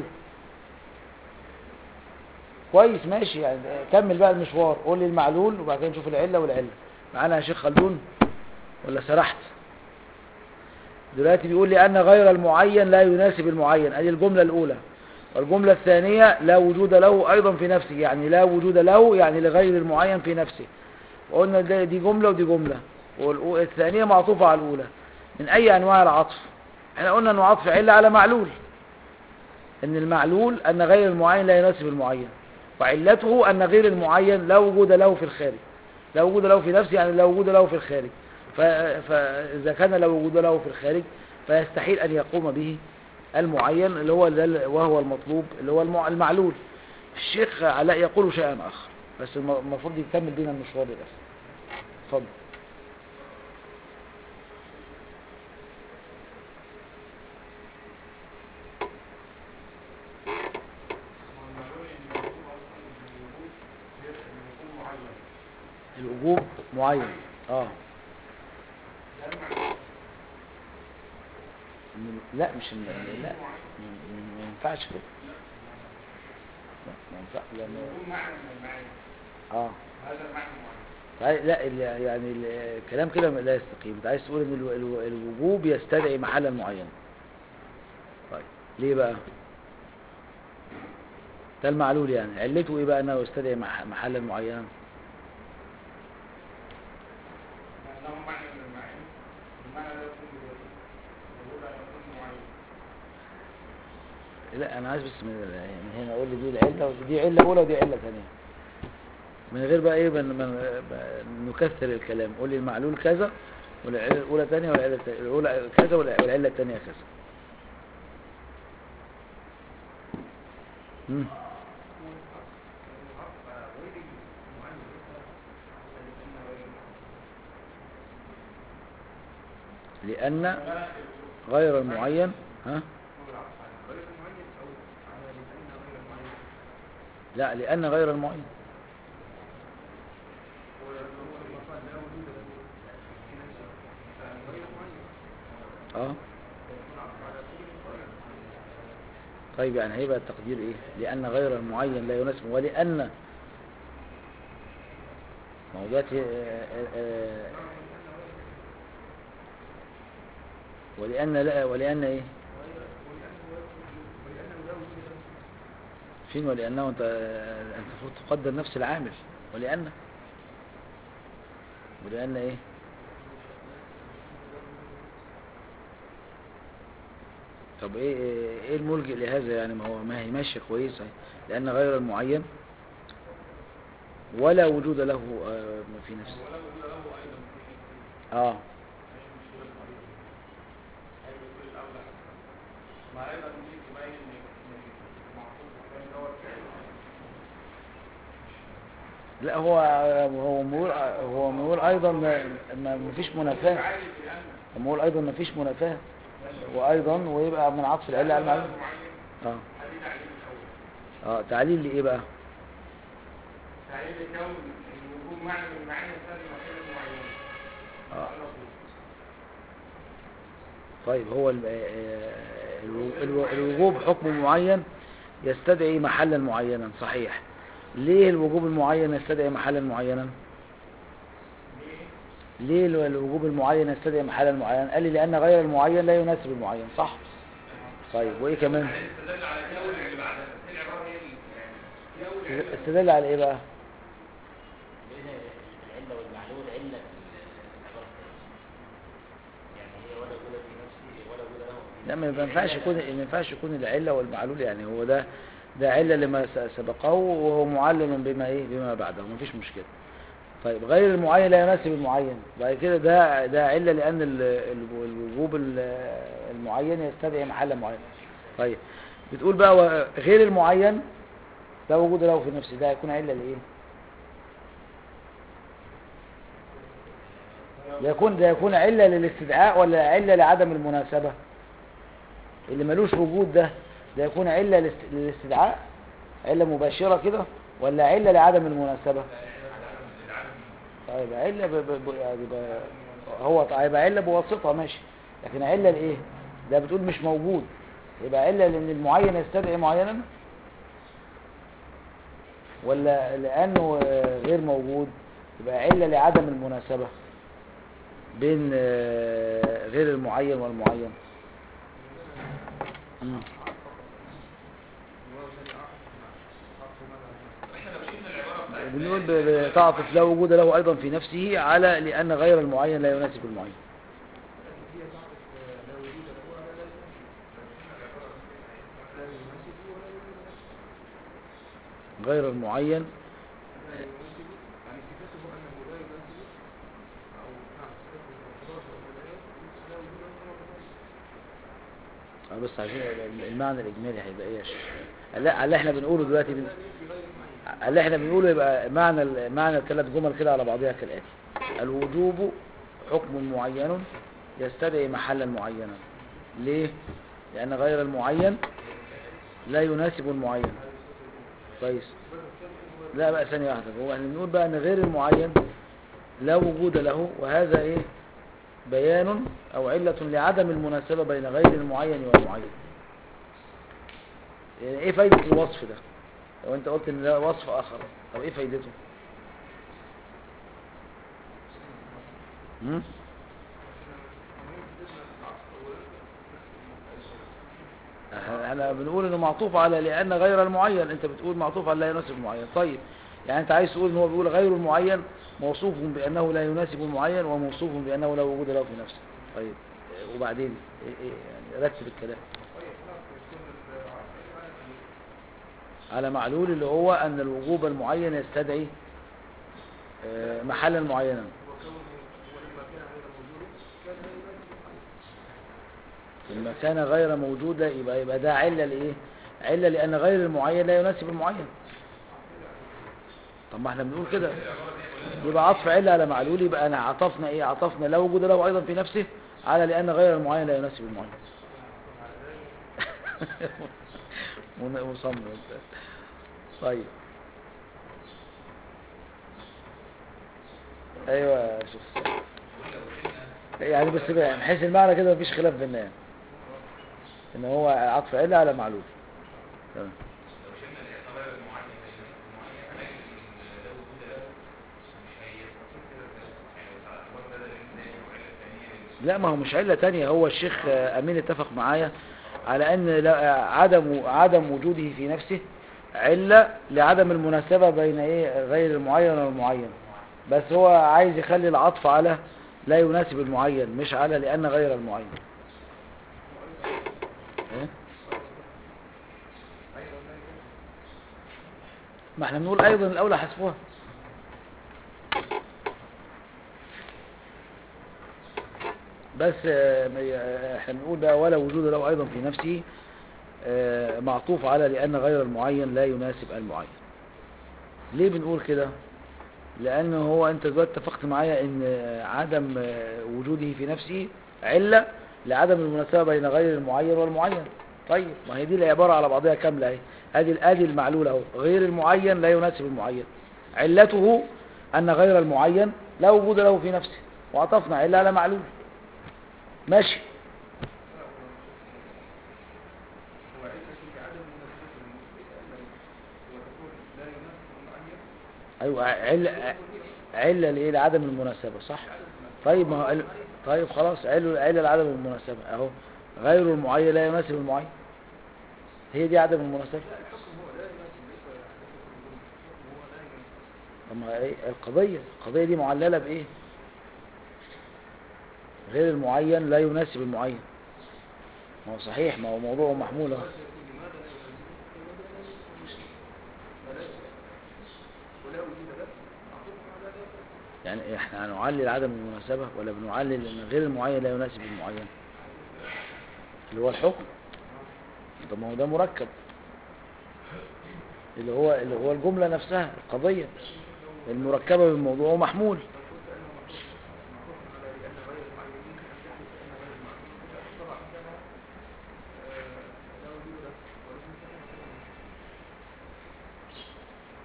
كويس ماشي يعني كمل بقى المشوار قول لي المعلول وبعد كده نشوف العله والعله معانا يا شيخ خلدون ولا سرحت دلوقتي بيقول لي ان غير المعين لا يناسب المعين ادي الجمله الاولى والجمله الثانيه لا وجود له ايضا في نفسه يعني لا وجود له يعني لغير المعين في نفسه وقلنا ده- دي جمله ودي جمله والثانيه معطوفه على الاولى من اي انواع العطف احنا قلنا انه عطف عله على معلول ان المعلول ان غير المعين لا يناسب المعين وعلته ان غير المعين لا وجود له في الخارج لا وجود له في نفسه يعني لا وجود له في الخارج ف- فاذا كان لا وجود له في الخارج فيستحيل ان يقوم به المعين اللي هو ده- وهو المطلوب اللي هو المع- المعلول الشيخ علاء يقول شيئا اخر بس الم- المفروض يكمل بينا المشوار ده اتفضل والمعلوم ان الوجوب اصلا الوجوب غير الوجوب معين الوجوب معين اه ده المعنى من- لا مش ال- لا م- م- ما ينفعش كده لا ما ينفع لأن الوجوب معنى من المعاني اه هذا المعنى معين طيب لا ال- يعني ال- الكلام كده لا يستقيم انت عايز تقول ان الو- الو- الوجوب يستدعي محلا معينا طيب ليه بقى ده المعلول يعني علته ايه بقى انه يستدعي مح- محلا معينا لأنه معنى من المعاني المعنى لا يكون بذاته الوجوب لا يكون معين لا انا عايز بس من من هنا اقول لي دي العله ودي عله اولى ودي عله ثانيه من غير بقى ايه من من ب- نكثر الكلام قول لي المعلول كذا والعله الاولى ثانيه والعله الثانية- الاولى كذا والع- والعله الثانيه كذا مم. لأن غير المعين ها لا لأن غير المعين اه طيب يعني هيبقى التقدير ايه لأن غير المعين لا يناسب ولأن موضوعات ولأن لا ولأن ايه فين ولأنه انت انت المفروض تقدر نفس العامل ولأن ولأن ايه طب ايه ايه الملجئ لهذا يعني ما هو ما هي ماشيه كويسه لأن غير المعين ولا وجود له آه، في نفسه اه ما ايضا دي تبين ان المعطوف كان هو الفعل لا هو هو بيقول هو بيقول ايضا ما ما فيش منافاه عارف بان هو بيقول ايضا ما فيش منافاه وايضا ويبقى من عطف العله على المعلوم معين اه هذه تعليل الاول اه تعليل لايه بقى تعليل كون الوجوب معنى من معاني هذه المسائل معينه اه على طول. طيب هو ال- آه، الو- الو- الوجوب حكم معين يستدعي محلا معينا صحيح ليه الوجوب المعين يستدعي محلا معينا ليه الو- الوجوب المعين يستدعي محلا معينا قال لي لان غير المعين لا يناسب المعين صح طيب وايه كمان استدل على الاول اللي بعدها العباره هي اللي يعني الاول استدل على ايه بقى بين العلة والمعلول علة العبارة يعني هي ولا وجود في نفسي ولا وجود له في لا ما ينفعش يكون ما ينفعش يكون العله والمعلول يعني هو ده ده عله لما س- سبقه وهو معلل بما ايه بما بعده مفيش مشكله طيب غير المعين لا يناسب المعين بعد كده ده ده عله لان ال- ال- الوجوب ال- المعين يستدعي محل معين طيب بتقول بقى و- غير المعين لا وجود له في نفسه ده هيكون عله لايه ده يكون ده يكون عله للاستدعاء ولا عله لعدم المناسبه اللي ملوش وجود ده ده يكون علة للاست- للاستدعاء علة مباشرة كده ولا علة لعدم المناسبة طيب علة ب... ب... ب... يعني ب... هو هيبقى علة بواسطة ماشي لكن علة لإيه ده بتقول مش موجود يبقى علة لأن المعين يستدعي معينا ولا لأنه آه، غير موجود يبقى علة لعدم المناسبة بين آه، غير المعين والمعين مم. بنقول ب- بتعطف لا وجود له أيضا في نفسه على لأن غير المعين لا يناسب المعين غير المعين اه بس عشان ال- المعنى الإجمالي هيبقى ايه يا شيخ لا اللي احنا بنقوله دلوقتي بن... اللي احنا بنقوله يبقى معنى ال- معنى الثلاث جمل كده على بعضها كالآتي الوجوب حكم معين يستدعي محلا معينا ليه؟ لأن غير المعين لا يناسب المعين كويس لا بقى ثانية واحدة هو احنا بنقول بقى ان غير المعين لا وجود له وهذا ايه بيان او علة لعدم المناسبة بين غير المعين والمعين يعني ايه فايدة الوصف ده لو انت قلت ان ده وصف اخر طب ايه فايدته هم؟ احنا بنقول انه معطوف على لان غير المعين انت بتقول معطوف على لا يناسب المعين طيب يعني انت عايز تقول ان هو بيقول غير المعين موصوف بانه لا يناسب المعين وموصوف بانه لا وجود له في نفسه طيب اه، وبعدين ايه ايه يعني رتب الكلام على معلول اللي هو ان الوجوب المعين يستدعي اه، محلا معينا لما كان غير موجودة يبقى يبقى ده علة لإيه؟ علة لأن غير المعين لا يناسب المعين طب ما احنا بنقول كده يبقى عطف علة على معلول يبقى أنا عطفنا إيه؟ عطفنا لا وجود له أيضا في نفسه على لأن غير المعين لا يناسب المعين من- مصمم انت. طيب ايوه يا شيخ يعني بس بقى من حيث المعنى كده مفيش خلاف بيننا يعني ان هو عطف علة على معلول تمام لا ما هو مش علة تانية هو الشيخ آه، أمين اتفق معايا على أن لا- عدم عدم وجوده في نفسه علة لعدم المناسبة بين إيه غير المعين والمعين بس هو عايز يخلي العطف على لا يناسب المعين مش على لأن غير المعين إيه؟ ما احنا بنقول أيضا الأولى حسبوها بس آه، آه، احنا بنقول بقى ولا وجود له ايضا في نفسه آه، معطوف على لان غير المعين لا يناسب المعين ليه بنقول كده لان هو انت دلوقتي اتفقت معايا ان آه، عدم آه، وجوده في نفسه علة لعدم المناسبة بين غير المعين والمعين طيب ما هي دي العبارة على بعضها كاملة اهي ادي ادي المعلول اهو غير المعين لا يناسب المعين علته ان غير المعين لا وجود له في نفسه وعطفنا علة على معلول ماشي هو علة في عدم مناسبة المسلم وتكون لا يناسب المعين ايوه علة علة لايه لعدم المناسبة صح طيب ما هو عل- طيب خلاص علة علة لعدم المناسبة اهو غير المعين لا يناسب المعين هي دي عدم المناسبة طب ما ايه القضية القضية دي معللة بايه غير المعين لا يناسب المعين ما هو صحيح ما هو موضوع محمول اهو يعني احنا هنعلل عدم المناسبة ولا بنعلل ان غير المعين لا يناسب المعين اللي هو الحكم طب ما هو ده مركب اللي هو اللي هو الجملة نفسها القضية المركبة بالموضوع ومحمول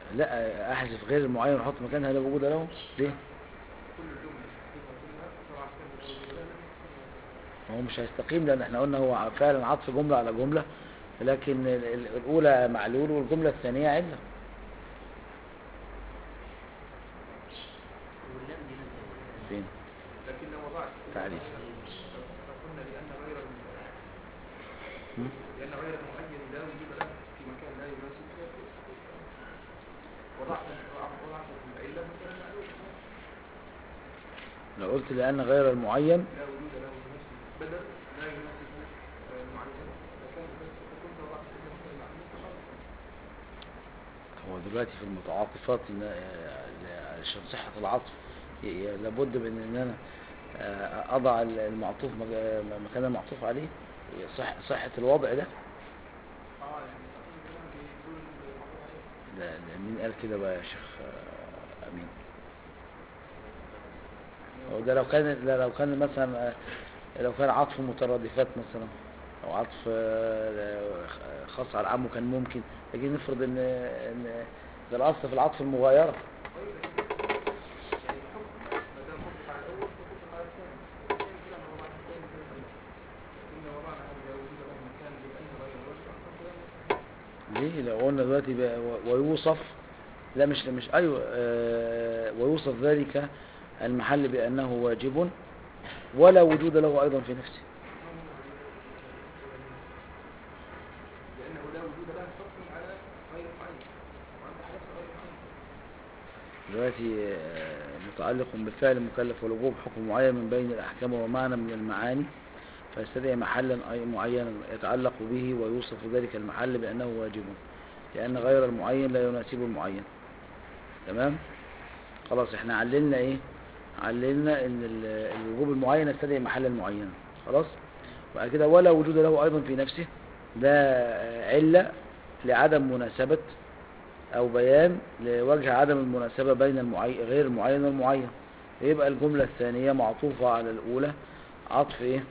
لا احذف غير المعين واحط مكانها لا وجود له ليه كل الجملة تحقيقها كلها طبعا هو مش هيستقيم لان احنا قلنا هو فعلا عطف جملة على جملة لكن ال- ال- الاولى معلول والجملة الثانية علة واللام دي لازم- فين لكن لو وضعت تعريف. لو قلنا لأن غير الم- هم؟ لأن غير المعين لا وجود له في مكان لا يناسب وضعت وضعت العلة مثلا معلوم لو قلت لان غير المعين لا وجود له في نفسه بدل لا يناسب آه، المعين لكان بس كنت وضعت العلة مثلا معلوم فخلاص هو دلوقتي في المتعاطفات إن- آه، عشان صحة العطف ي- ي- لابد من ان انا آه، اضع ال- المعطوف مج- مكان المعطوف عليه صح صحة الوضع ده اه يعني تقريبا الكلام بيقول الموضوع عليه ده ده مين قال كده بقى يا شيخ آه، امين هو ده لو كان ده لو كان مثلا آه، لو كان عطف مترادفات مثلا او عطف آه، خاص على العام كان ممكن لكن نفرض ان ان ده الاصل في العطف المغايره يعني الحكم ما دام حكم على الاول فحكم على الثاني الثاني كده ما وضعنا الثاني في الغير لكن لو وضعنا هذا لا وجود له مكان لان غير الوجه فقط لا يستطيع ليه لو قلنا دلوقتي بقى و- ويوصف لا مش مش ايوه آه، ويوصف ذلك المحل بانه واجب ولا وجود له ايضا في نفسه لانه لا وجود له حكم على غير معين وانت حدث غير معين دلوقتي آه، متعلق بالفعل المكلف والوجوب حكم معين من بين الأحكام ومعنى من المعاني فيستدعي محلا أي معينا يتعلق به ويوصف ذلك المحل بأنه واجب لأن غير المعين لا يناسب المعين تمام خلاص احنا عللنا ايه عللنا ان ال- الوجوب المعين يستدعي محلا معينا خلاص وبعد كده ولا وجود له أيضا في نفسه ده آه، علة لعدم مناسبة او بيان لوجه عدم المناسبة بين المعي... غير المعين والمعين يبقى الجملة الثانية معطوفة على الاولى عطف ايه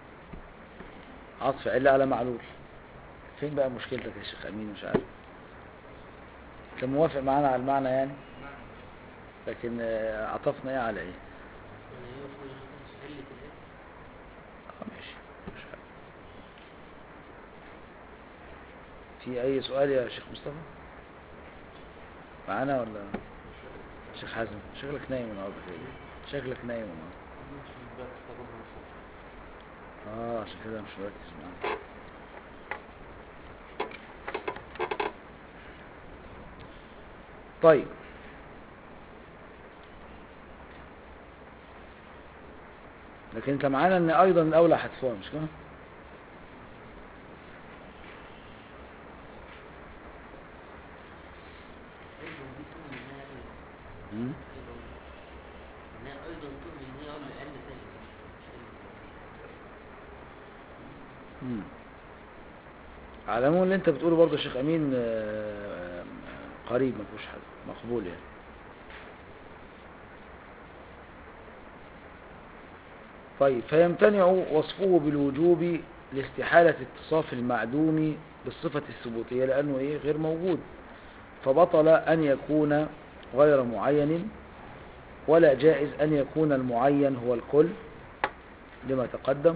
عطف علة على معلول فين بقى مشكلتك يا شيخ امين مش عارف انت موافق معانا على المعنى يعني لكن آه، عطفنا ايه على ايه يعني هي في علة الاسم اه ماشي مش عارف. في اي سؤال يا شيخ مصطفى معانا ولا شيخ حازم شكلك نايم النهارده كده شكلك نايم النهارده مش بس تجربة الصبح اه عشان كده مش مركز معانا طيب لكن انت معانا ان ايضا الاولى حذفها مش كده ايضا دي تؤمن انها ايه مم؟ ايضا انها ايضا تؤمن ان هي قبل علة ثانية مش علة مم. على العموم اللي انت بتقوله برضه يا شيخ امين آه، آه، قريب ما فيهوش حد مقبول يعني طيب فيمتنع وصفه بالوجوب لاستحالة اتصاف المعدوم بالصفة الثبوتية لأنه إيه غير موجود فبطل أن يكون غير معين ولا جائز أن يكون المعين هو الكل لما تقدم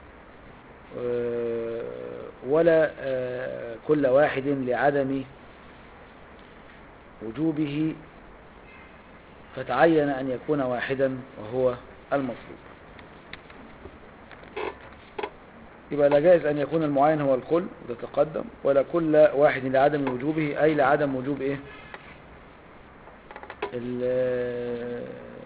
آه، ولا آه، كل واحد لعدم وجوبه فتعين أن يكون واحدا وهو المطلوب يبقى لا جائز أن يكون المعين هو الكل وتتقدم ولا كل واحد لعدم وجوبه أي لعدم وجوب إيه ال-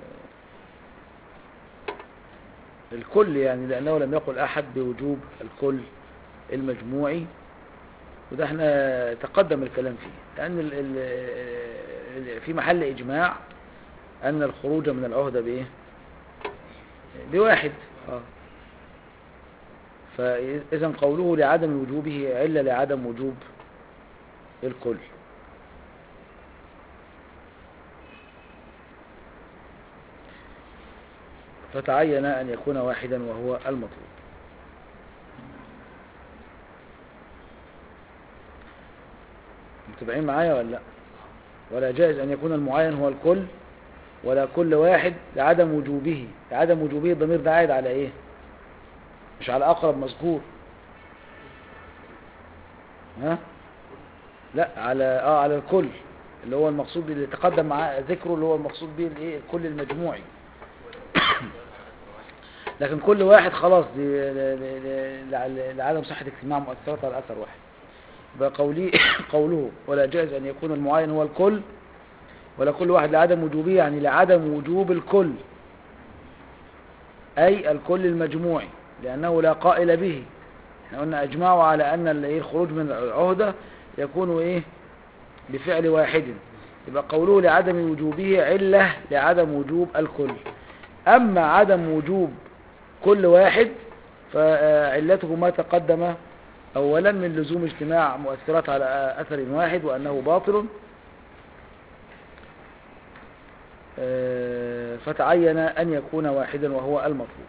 الكل يعني لأنه لم يقل أحد بوجوب الكل المجموعي وده احنا تقدم الكلام فيه لأن ال ال ال في محل إجماع أن الخروج من العهدة بإيه بواحد اه فإذا قوله لعدم وجوبه علة لعدم وجوب الكل فتعين أن يكون واحدا وهو المطلوب متابعين معايا ولا لا ولا جائز أن يكون المعين هو الكل ولا كل واحد لعدم وجوبه لعدم وجوبه الضمير ده عائد على ايه مش على أقرب مذكور ها لا على اه على الكل اللي هو المقصود اللي تقدم مع ذكره اللي هو المقصود به الايه الكل المجموعي لكن كل واحد خلاص دي ل- ل- ل- لع- لعدم صحة اجتماع مؤثرات على أثر واحد يبقى قولي قوله ولا جائز أن يكون المعين هو الكل ولا كل واحد لعدم وجوبه يعني لعدم وجوب الكل أي الكل المجموعي لأنه لا قائل به احنا قلنا أجمعوا على أن ال- إيه الخروج من العهدة يكون إيه بفعل واحد يبقى قوله لعدم وجوبه علة لعدم وجوب الكل أما عدم وجوب كل واحد فعلته ما تقدم أولا من لزوم اجتماع مؤثرات على أثر واحد وأنه باطل آه، فتعين أن يكون واحدا وهو المطلوب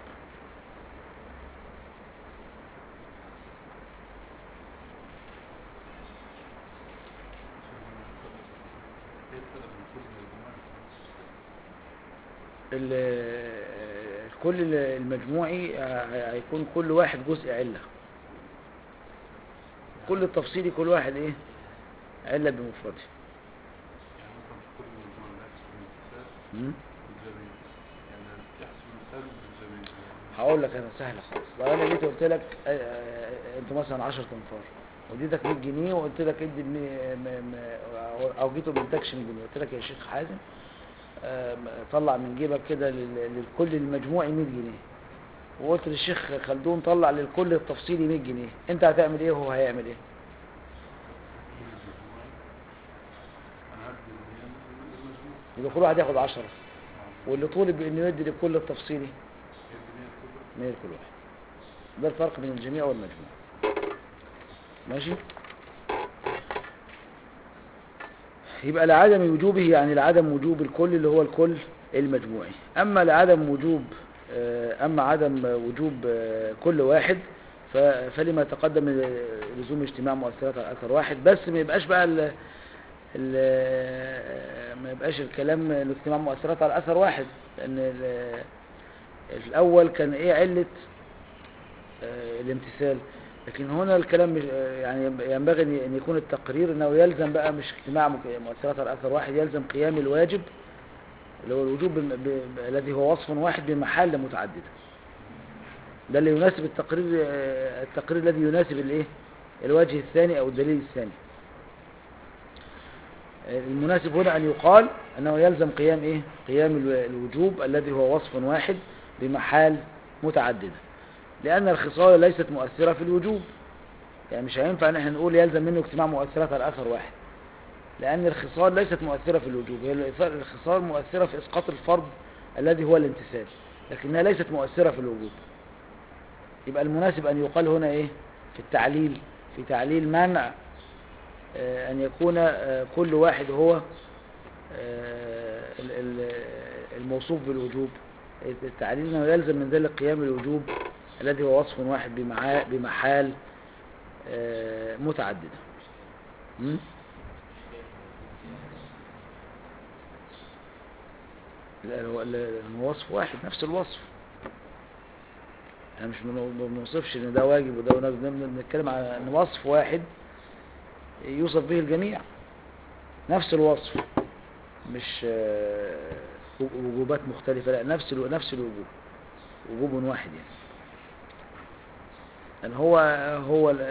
ايه الفرق بين كل الجماعة ال- الكل المجموعي ه- هيكون كل واحد جزء علة كل التفصيلي كل واحد ايه علة بمفرده يعني مثلا في كل مجموعة يحسب الامتثال م? بالجميع يعني يحسب الامتثال بالجميع هقول لك انا سهله خالص لو انا جيت قلت لك آه، آه، انتوا مثلا 10 تنفار واديتك 100 جنيه وقلت لك ادي المية- م- م- او جيت وما اديتكش 100 جنيه قلت لك يا شيخ حازم آه، طلع من جيبك كده لل- للكل المجموعي 100 جنيه وقلت للشيخ خلدون طلع للكل التفصيلي 100 جنيه انت هتعمل ايه وهو هيعمل ايه كل المجموعة انا هدي المية للمجموعة يبقى كل واحد ياخد 10 واللي طولب انه يدي للكل التفصيلي يدي مية كله 100 لكل واحد ده الفرق بين الجميع والمجموع ماشي يبقى لعدم وجوبه يعني لعدم وجوب الكل اللي هو الكل المجموعي أما لعدم وجوب آه، أما عدم وجوب آه، كل واحد ف- فلما تقدم من لزوم اجتماع مؤثرات على أثر واحد بس ما يبقاش بقى ال ال- ما يبقاش الكلام الاجتماع مؤثرات على أثر واحد لأن ال- الأول كان إيه علة آه، الامتثال لكن هنا الكلام مش آه، يعني ينبغي أن أن يكون التقرير أنه يلزم بقى مش اجتماع مك- مؤثرات على أثر واحد يلزم قيام الواجب اللي هو الوجوب بم- ب- ب- الذي هو وصف واحد بمحال متعددة ده اللي يناسب التقرير آه، التقرير الذي يناسب الايه الوجه الثاني أو الدليل الثاني آه، المناسب هنا أن يقال أنه يلزم قيام إيه قيام الو- الوجوب الذي هو وصف واحد بمحال متعددة لأن الخصال ليست مؤثرة في الوجوب يعني مش هينفع ان احنا نقول يلزم منه اجتماع مؤثرات على اثر واحد لأن الخصال ليست مؤثرة في الوجوب هي الإثار- الخصال مؤثرة في إسقاط الفرض الذي هو الامتثال لكنها ليست مؤثرة في الوجوب يبقى المناسب أن يقال هنا إيه في التعليل في تعليل منع آه، أن يكون آه، كل واحد هو آه، ال- ال- الموصوف بالوجوب التعليل أنه يلزم من ذلك قيام الوجوب الذي هو وصف واحد بمعا- بمحال آه، متعددة م? لا هو ال- الوصف واحد نفس الوصف احنا مش بنو- ما بنوصفش ان ده واجب وده واجب ده بن- بنتكلم على ان وصف واحد يوصف به الجميع نفس الوصف مش آه، وجوبات مختلفة لا نفس الو- نفس الوجوب وجوب واحد يعني لأن هو هو ال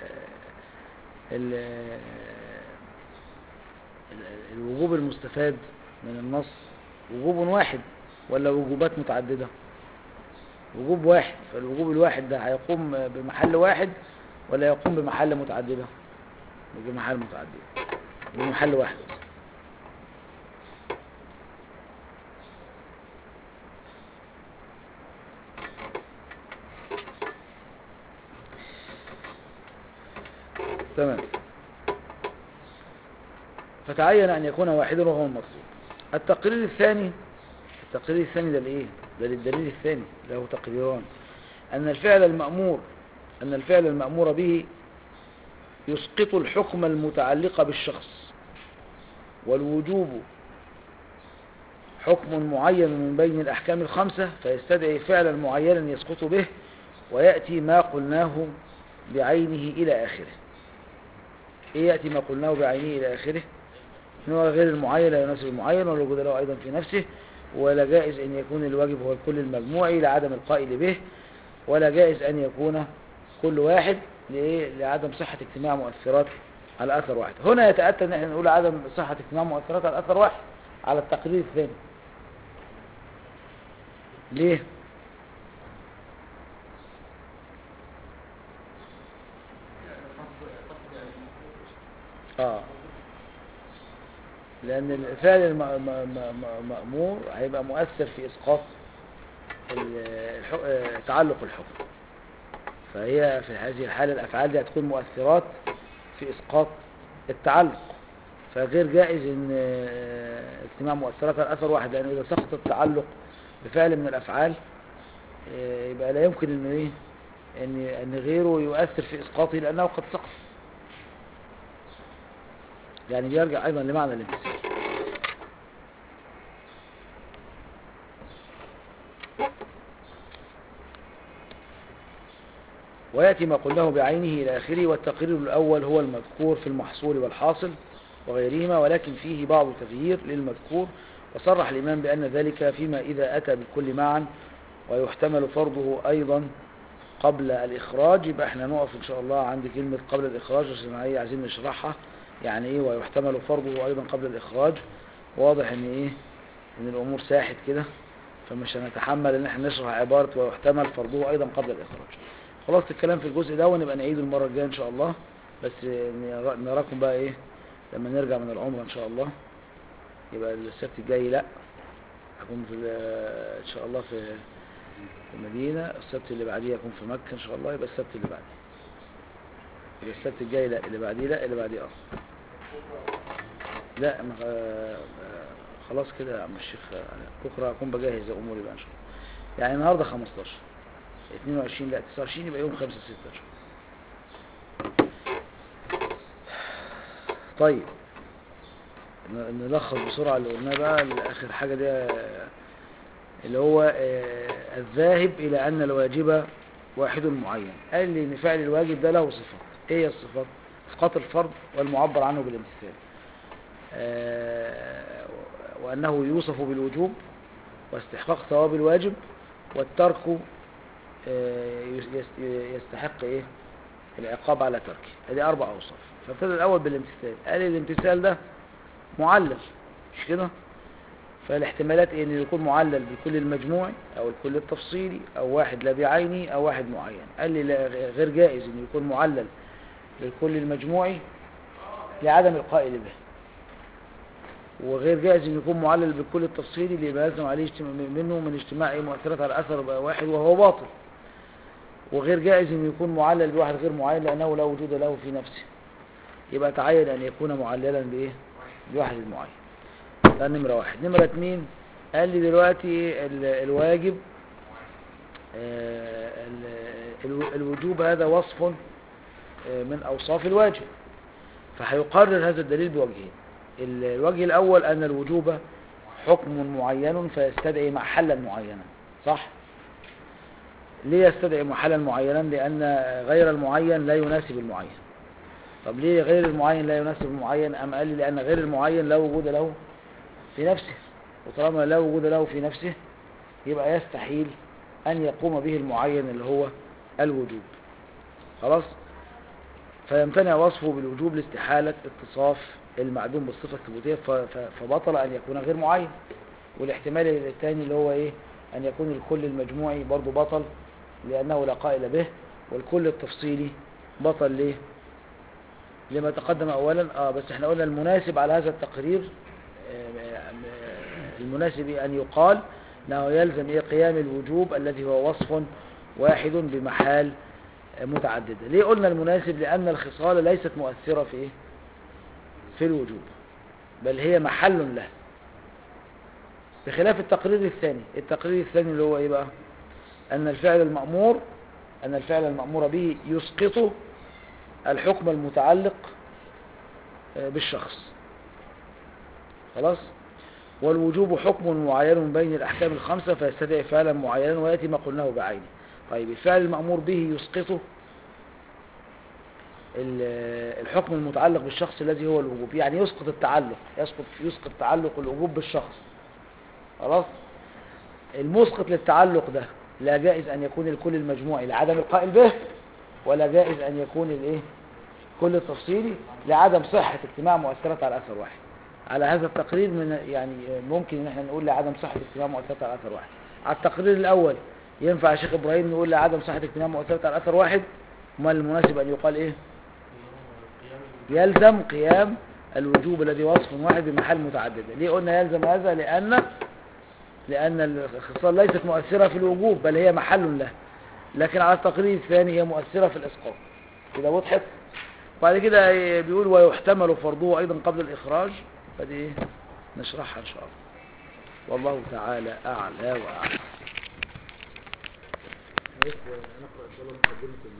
ال ال- الوجوب المستفاد من النص وجوب واحد ولا وجوبات متعددة وجوب واحد فالوجوب الواحد ده هيقوم بمحل واحد ولا يقوم بمحل متعددة بمحل متعددة بمحل واحد تمام فتعين أن يكون واحدا وهو المطلوب التقرير الثاني التقرير الثاني ده الايه ده للدليل الثاني له تقريران أن الفعل المأمور أن الفعل المأمور به يسقط الحكم المتعلق بالشخص والوجوب حكم معين من بين الأحكام الخمسة فيستدعي فعلا معينا يسقط به ويأتي ما قلناه بعينه إلى آخره إيه يأتي ما قلناه بعينه إلى آخره إن هو غير المعين لا يناسب المعين ولا وجود له أيضا في نفسه ولا جائز أن يكون الواجب هو الكل المجموعي لعدم القائل به ولا جائز أن يكون كل واحد لإيه؟ لعدم صحة اجتماع مؤثرات على أثر واحد هنا يتأتى أن احنا نقول عدم صحة اجتماع مؤثرات على أثر واحد على التقرير الثاني ليه؟ اه لأن الفعل الم- م- م- م- مأمور هيبقى مؤثر في إسقاط ال- الح- آه، تعلق الحكم فهي في هذه الحالة الأفعال دي هتكون مؤثرات في إسقاط التعلق فغير جائز ان آه، اجتماع مؤثرات على اثر واحد لانه اذا سقط التعلق بفعل من الافعال آه، يبقى لا يمكن ان ايه ان ان غيره يؤثر في اسقاطه لانه قد سقط يعني بيرجع ايضا لمعنى الامتثال ويأتي ما قلناه بعينه إلى آخره والتقرير الأول هو المذكور في المحصول والحاصل وغيرهما ولكن فيه بعض تغيير للمذكور وصرح الإمام بأن ذلك فيما إذا أتى بالكل معا ويحتمل فرضه أيضا قبل الإخراج يبقى احنا نقف إن شاء الله عند كلمة قبل الإخراج عشان هي عايزين نشرحها يعني إيه ويحتمل فرضه أيضا قبل الإخراج واضح إن إيه إن الأمور ساحت كده فمش هنتحمل إن احنا نشرح عبارة ويحتمل فرضه أيضا قبل الإخراج خلاص الكلام في الجزء ده ونبقى نعيده المرة الجاية إن شاء الله بس نرا- نراكم بقى إيه لما نرجع من العمرة إن شاء الله يبقى السبت الجاي لا أكون في ال- إن شاء الله في في المدينة السبت اللي بعديه أكون في مكة إن شاء الله يبقى السبت اللي بعديه يبقى السبت الجاي لا اللي بعديه لا اللي بعديه اه لا ما آه، آه، خلاص كده يا عم الشيخ آه، بكرة أكون بجهز أموري بقى إن شاء الله يعني النهاردة 15 22 لا 29 يبقى يوم 5 6 إن شاء الله طيب ن- نلخص بسرعة اللي قلناه بقى آخر حاجة دي آه، اللي هو آه، الذاهب إلى أن الواجب واحد معين قال لي إن فعل الواجب ده له صفات إيه هي الصفات؟ إسقاط الفرض والمعبر عنه بالامتثال آه، وأنه يوصف بالوجوب واستحقاق ثواب الواجب والترك آه، يس- يستحق إيه؟ العقاب على تركه هذه أربع أوصاف فابتدى الأول بالامتثال قال لي الامتثال ده معلل مش كده؟ فالاحتمالات إيه؟ انه يكون معلل بالكل المجموعي او الكل التفصيلي او واحد لا بعينه او واحد معين قال لي لا غير جائز انه يكون معلل بالكل المجموعي لعدم القائل به وغير جائز انه يكون معلل بالكل التفصيلي لما يلزم عليه اجتماع منه من اجتماع أي مؤثرات على اثر واحد وهو باطل وغير جائز انه يكون معلل بواحد غير معين لانه لا وجود له في نفسه يبقى تعين ان يكون معللا بايه بواحد معين ده نمرة واحد نمرة اتنين قال لي دلوقتي ال- الواجب آه، ال- الو- الوجوب هذا وصف آه، من أوصاف الواجب فهيقرر هذا الدليل بوجهين ال- الوجه الأول أن الوجوب حكم معين فيستدعي محلا معينا صح؟ ليه يستدعي محلا معينا؟ لأن غير المعين لا يناسب المعين طب ليه غير المعين لا يناسب المعين؟ أم قال لي لأن غير المعين لا وجود له في نفسه وطالما لا وجود له في نفسه يبقى يستحيل أن يقوم به المعين اللي هو الوجوب خلاص فيمتنع وصفه بالوجوب لاستحالة اتصاف المعدوم بالصفة الثبوتية ف- ف- فبطل أن يكون غير معين والاحتمال الثاني اللي هو إيه أن يكون الكل المجموعي برضو بطل لأنه لا قائل به والكل التفصيلي بطل ليه لما تقدم أولا آه بس احنا قلنا المناسب على هذا التقرير آه، المناسب أن يقال أنه يلزم إيه قيام الوجوب الذي هو وصف واحد بمحال متعددة ليه قلنا المناسب لأن الخصال ليست مؤثرة في إيه؟ في الوجوب بل هي محل له بخلاف التقرير الثاني التقرير الثاني اللي هو إيه بقى أن الفعل المأمور أن الفعل المأمور به يسقط الحكم المتعلق آه، بالشخص خلاص والوجوب حكم معين بين الأحكام الخمسة فيستدعي فعلا معينا ويأتي ما قلناه بعينه طيب الفعل المأمور به يسقطه ال- الحكم المتعلق بالشخص الذي هو الوجوب يعني يسقط التعلق يسقط يسقط تعلق الوجوب بالشخص خلاص المسقط للتعلق ده لا جائز ان يكون الكل المجموعي لعدم القائل به ولا جائز ان يكون الايه كل التفصيلي لعدم صحة اجتماع مؤثرات على اثر واحد على هذا التقرير من يعني ممكن ان احنا نقول لعدم صحة اجتماع مؤثرات على اثر واحد على التقرير الاول ينفع يا شيخ ابراهيم نقول لعدم صحة اجتماع مؤثرات على اثر واحد ما المناسب ان يقال ايه يلزم قيام الوجوب الذي وصف واحد بمحل متعددة ليه قلنا يلزم هذا لأن لأن الخصال ليست مؤثرة في الوجوب بل هي محل له لكن على التقرير الثاني هي مؤثرة في الإسقاط كده وضحت بعد كده بيقول ويحتمل فرضه أيضا قبل الإخراج فدي إيه؟ نشرحها إن شاء الله والله تعالى أعلى وأعلم نقرأ إن شاء الله مقدمة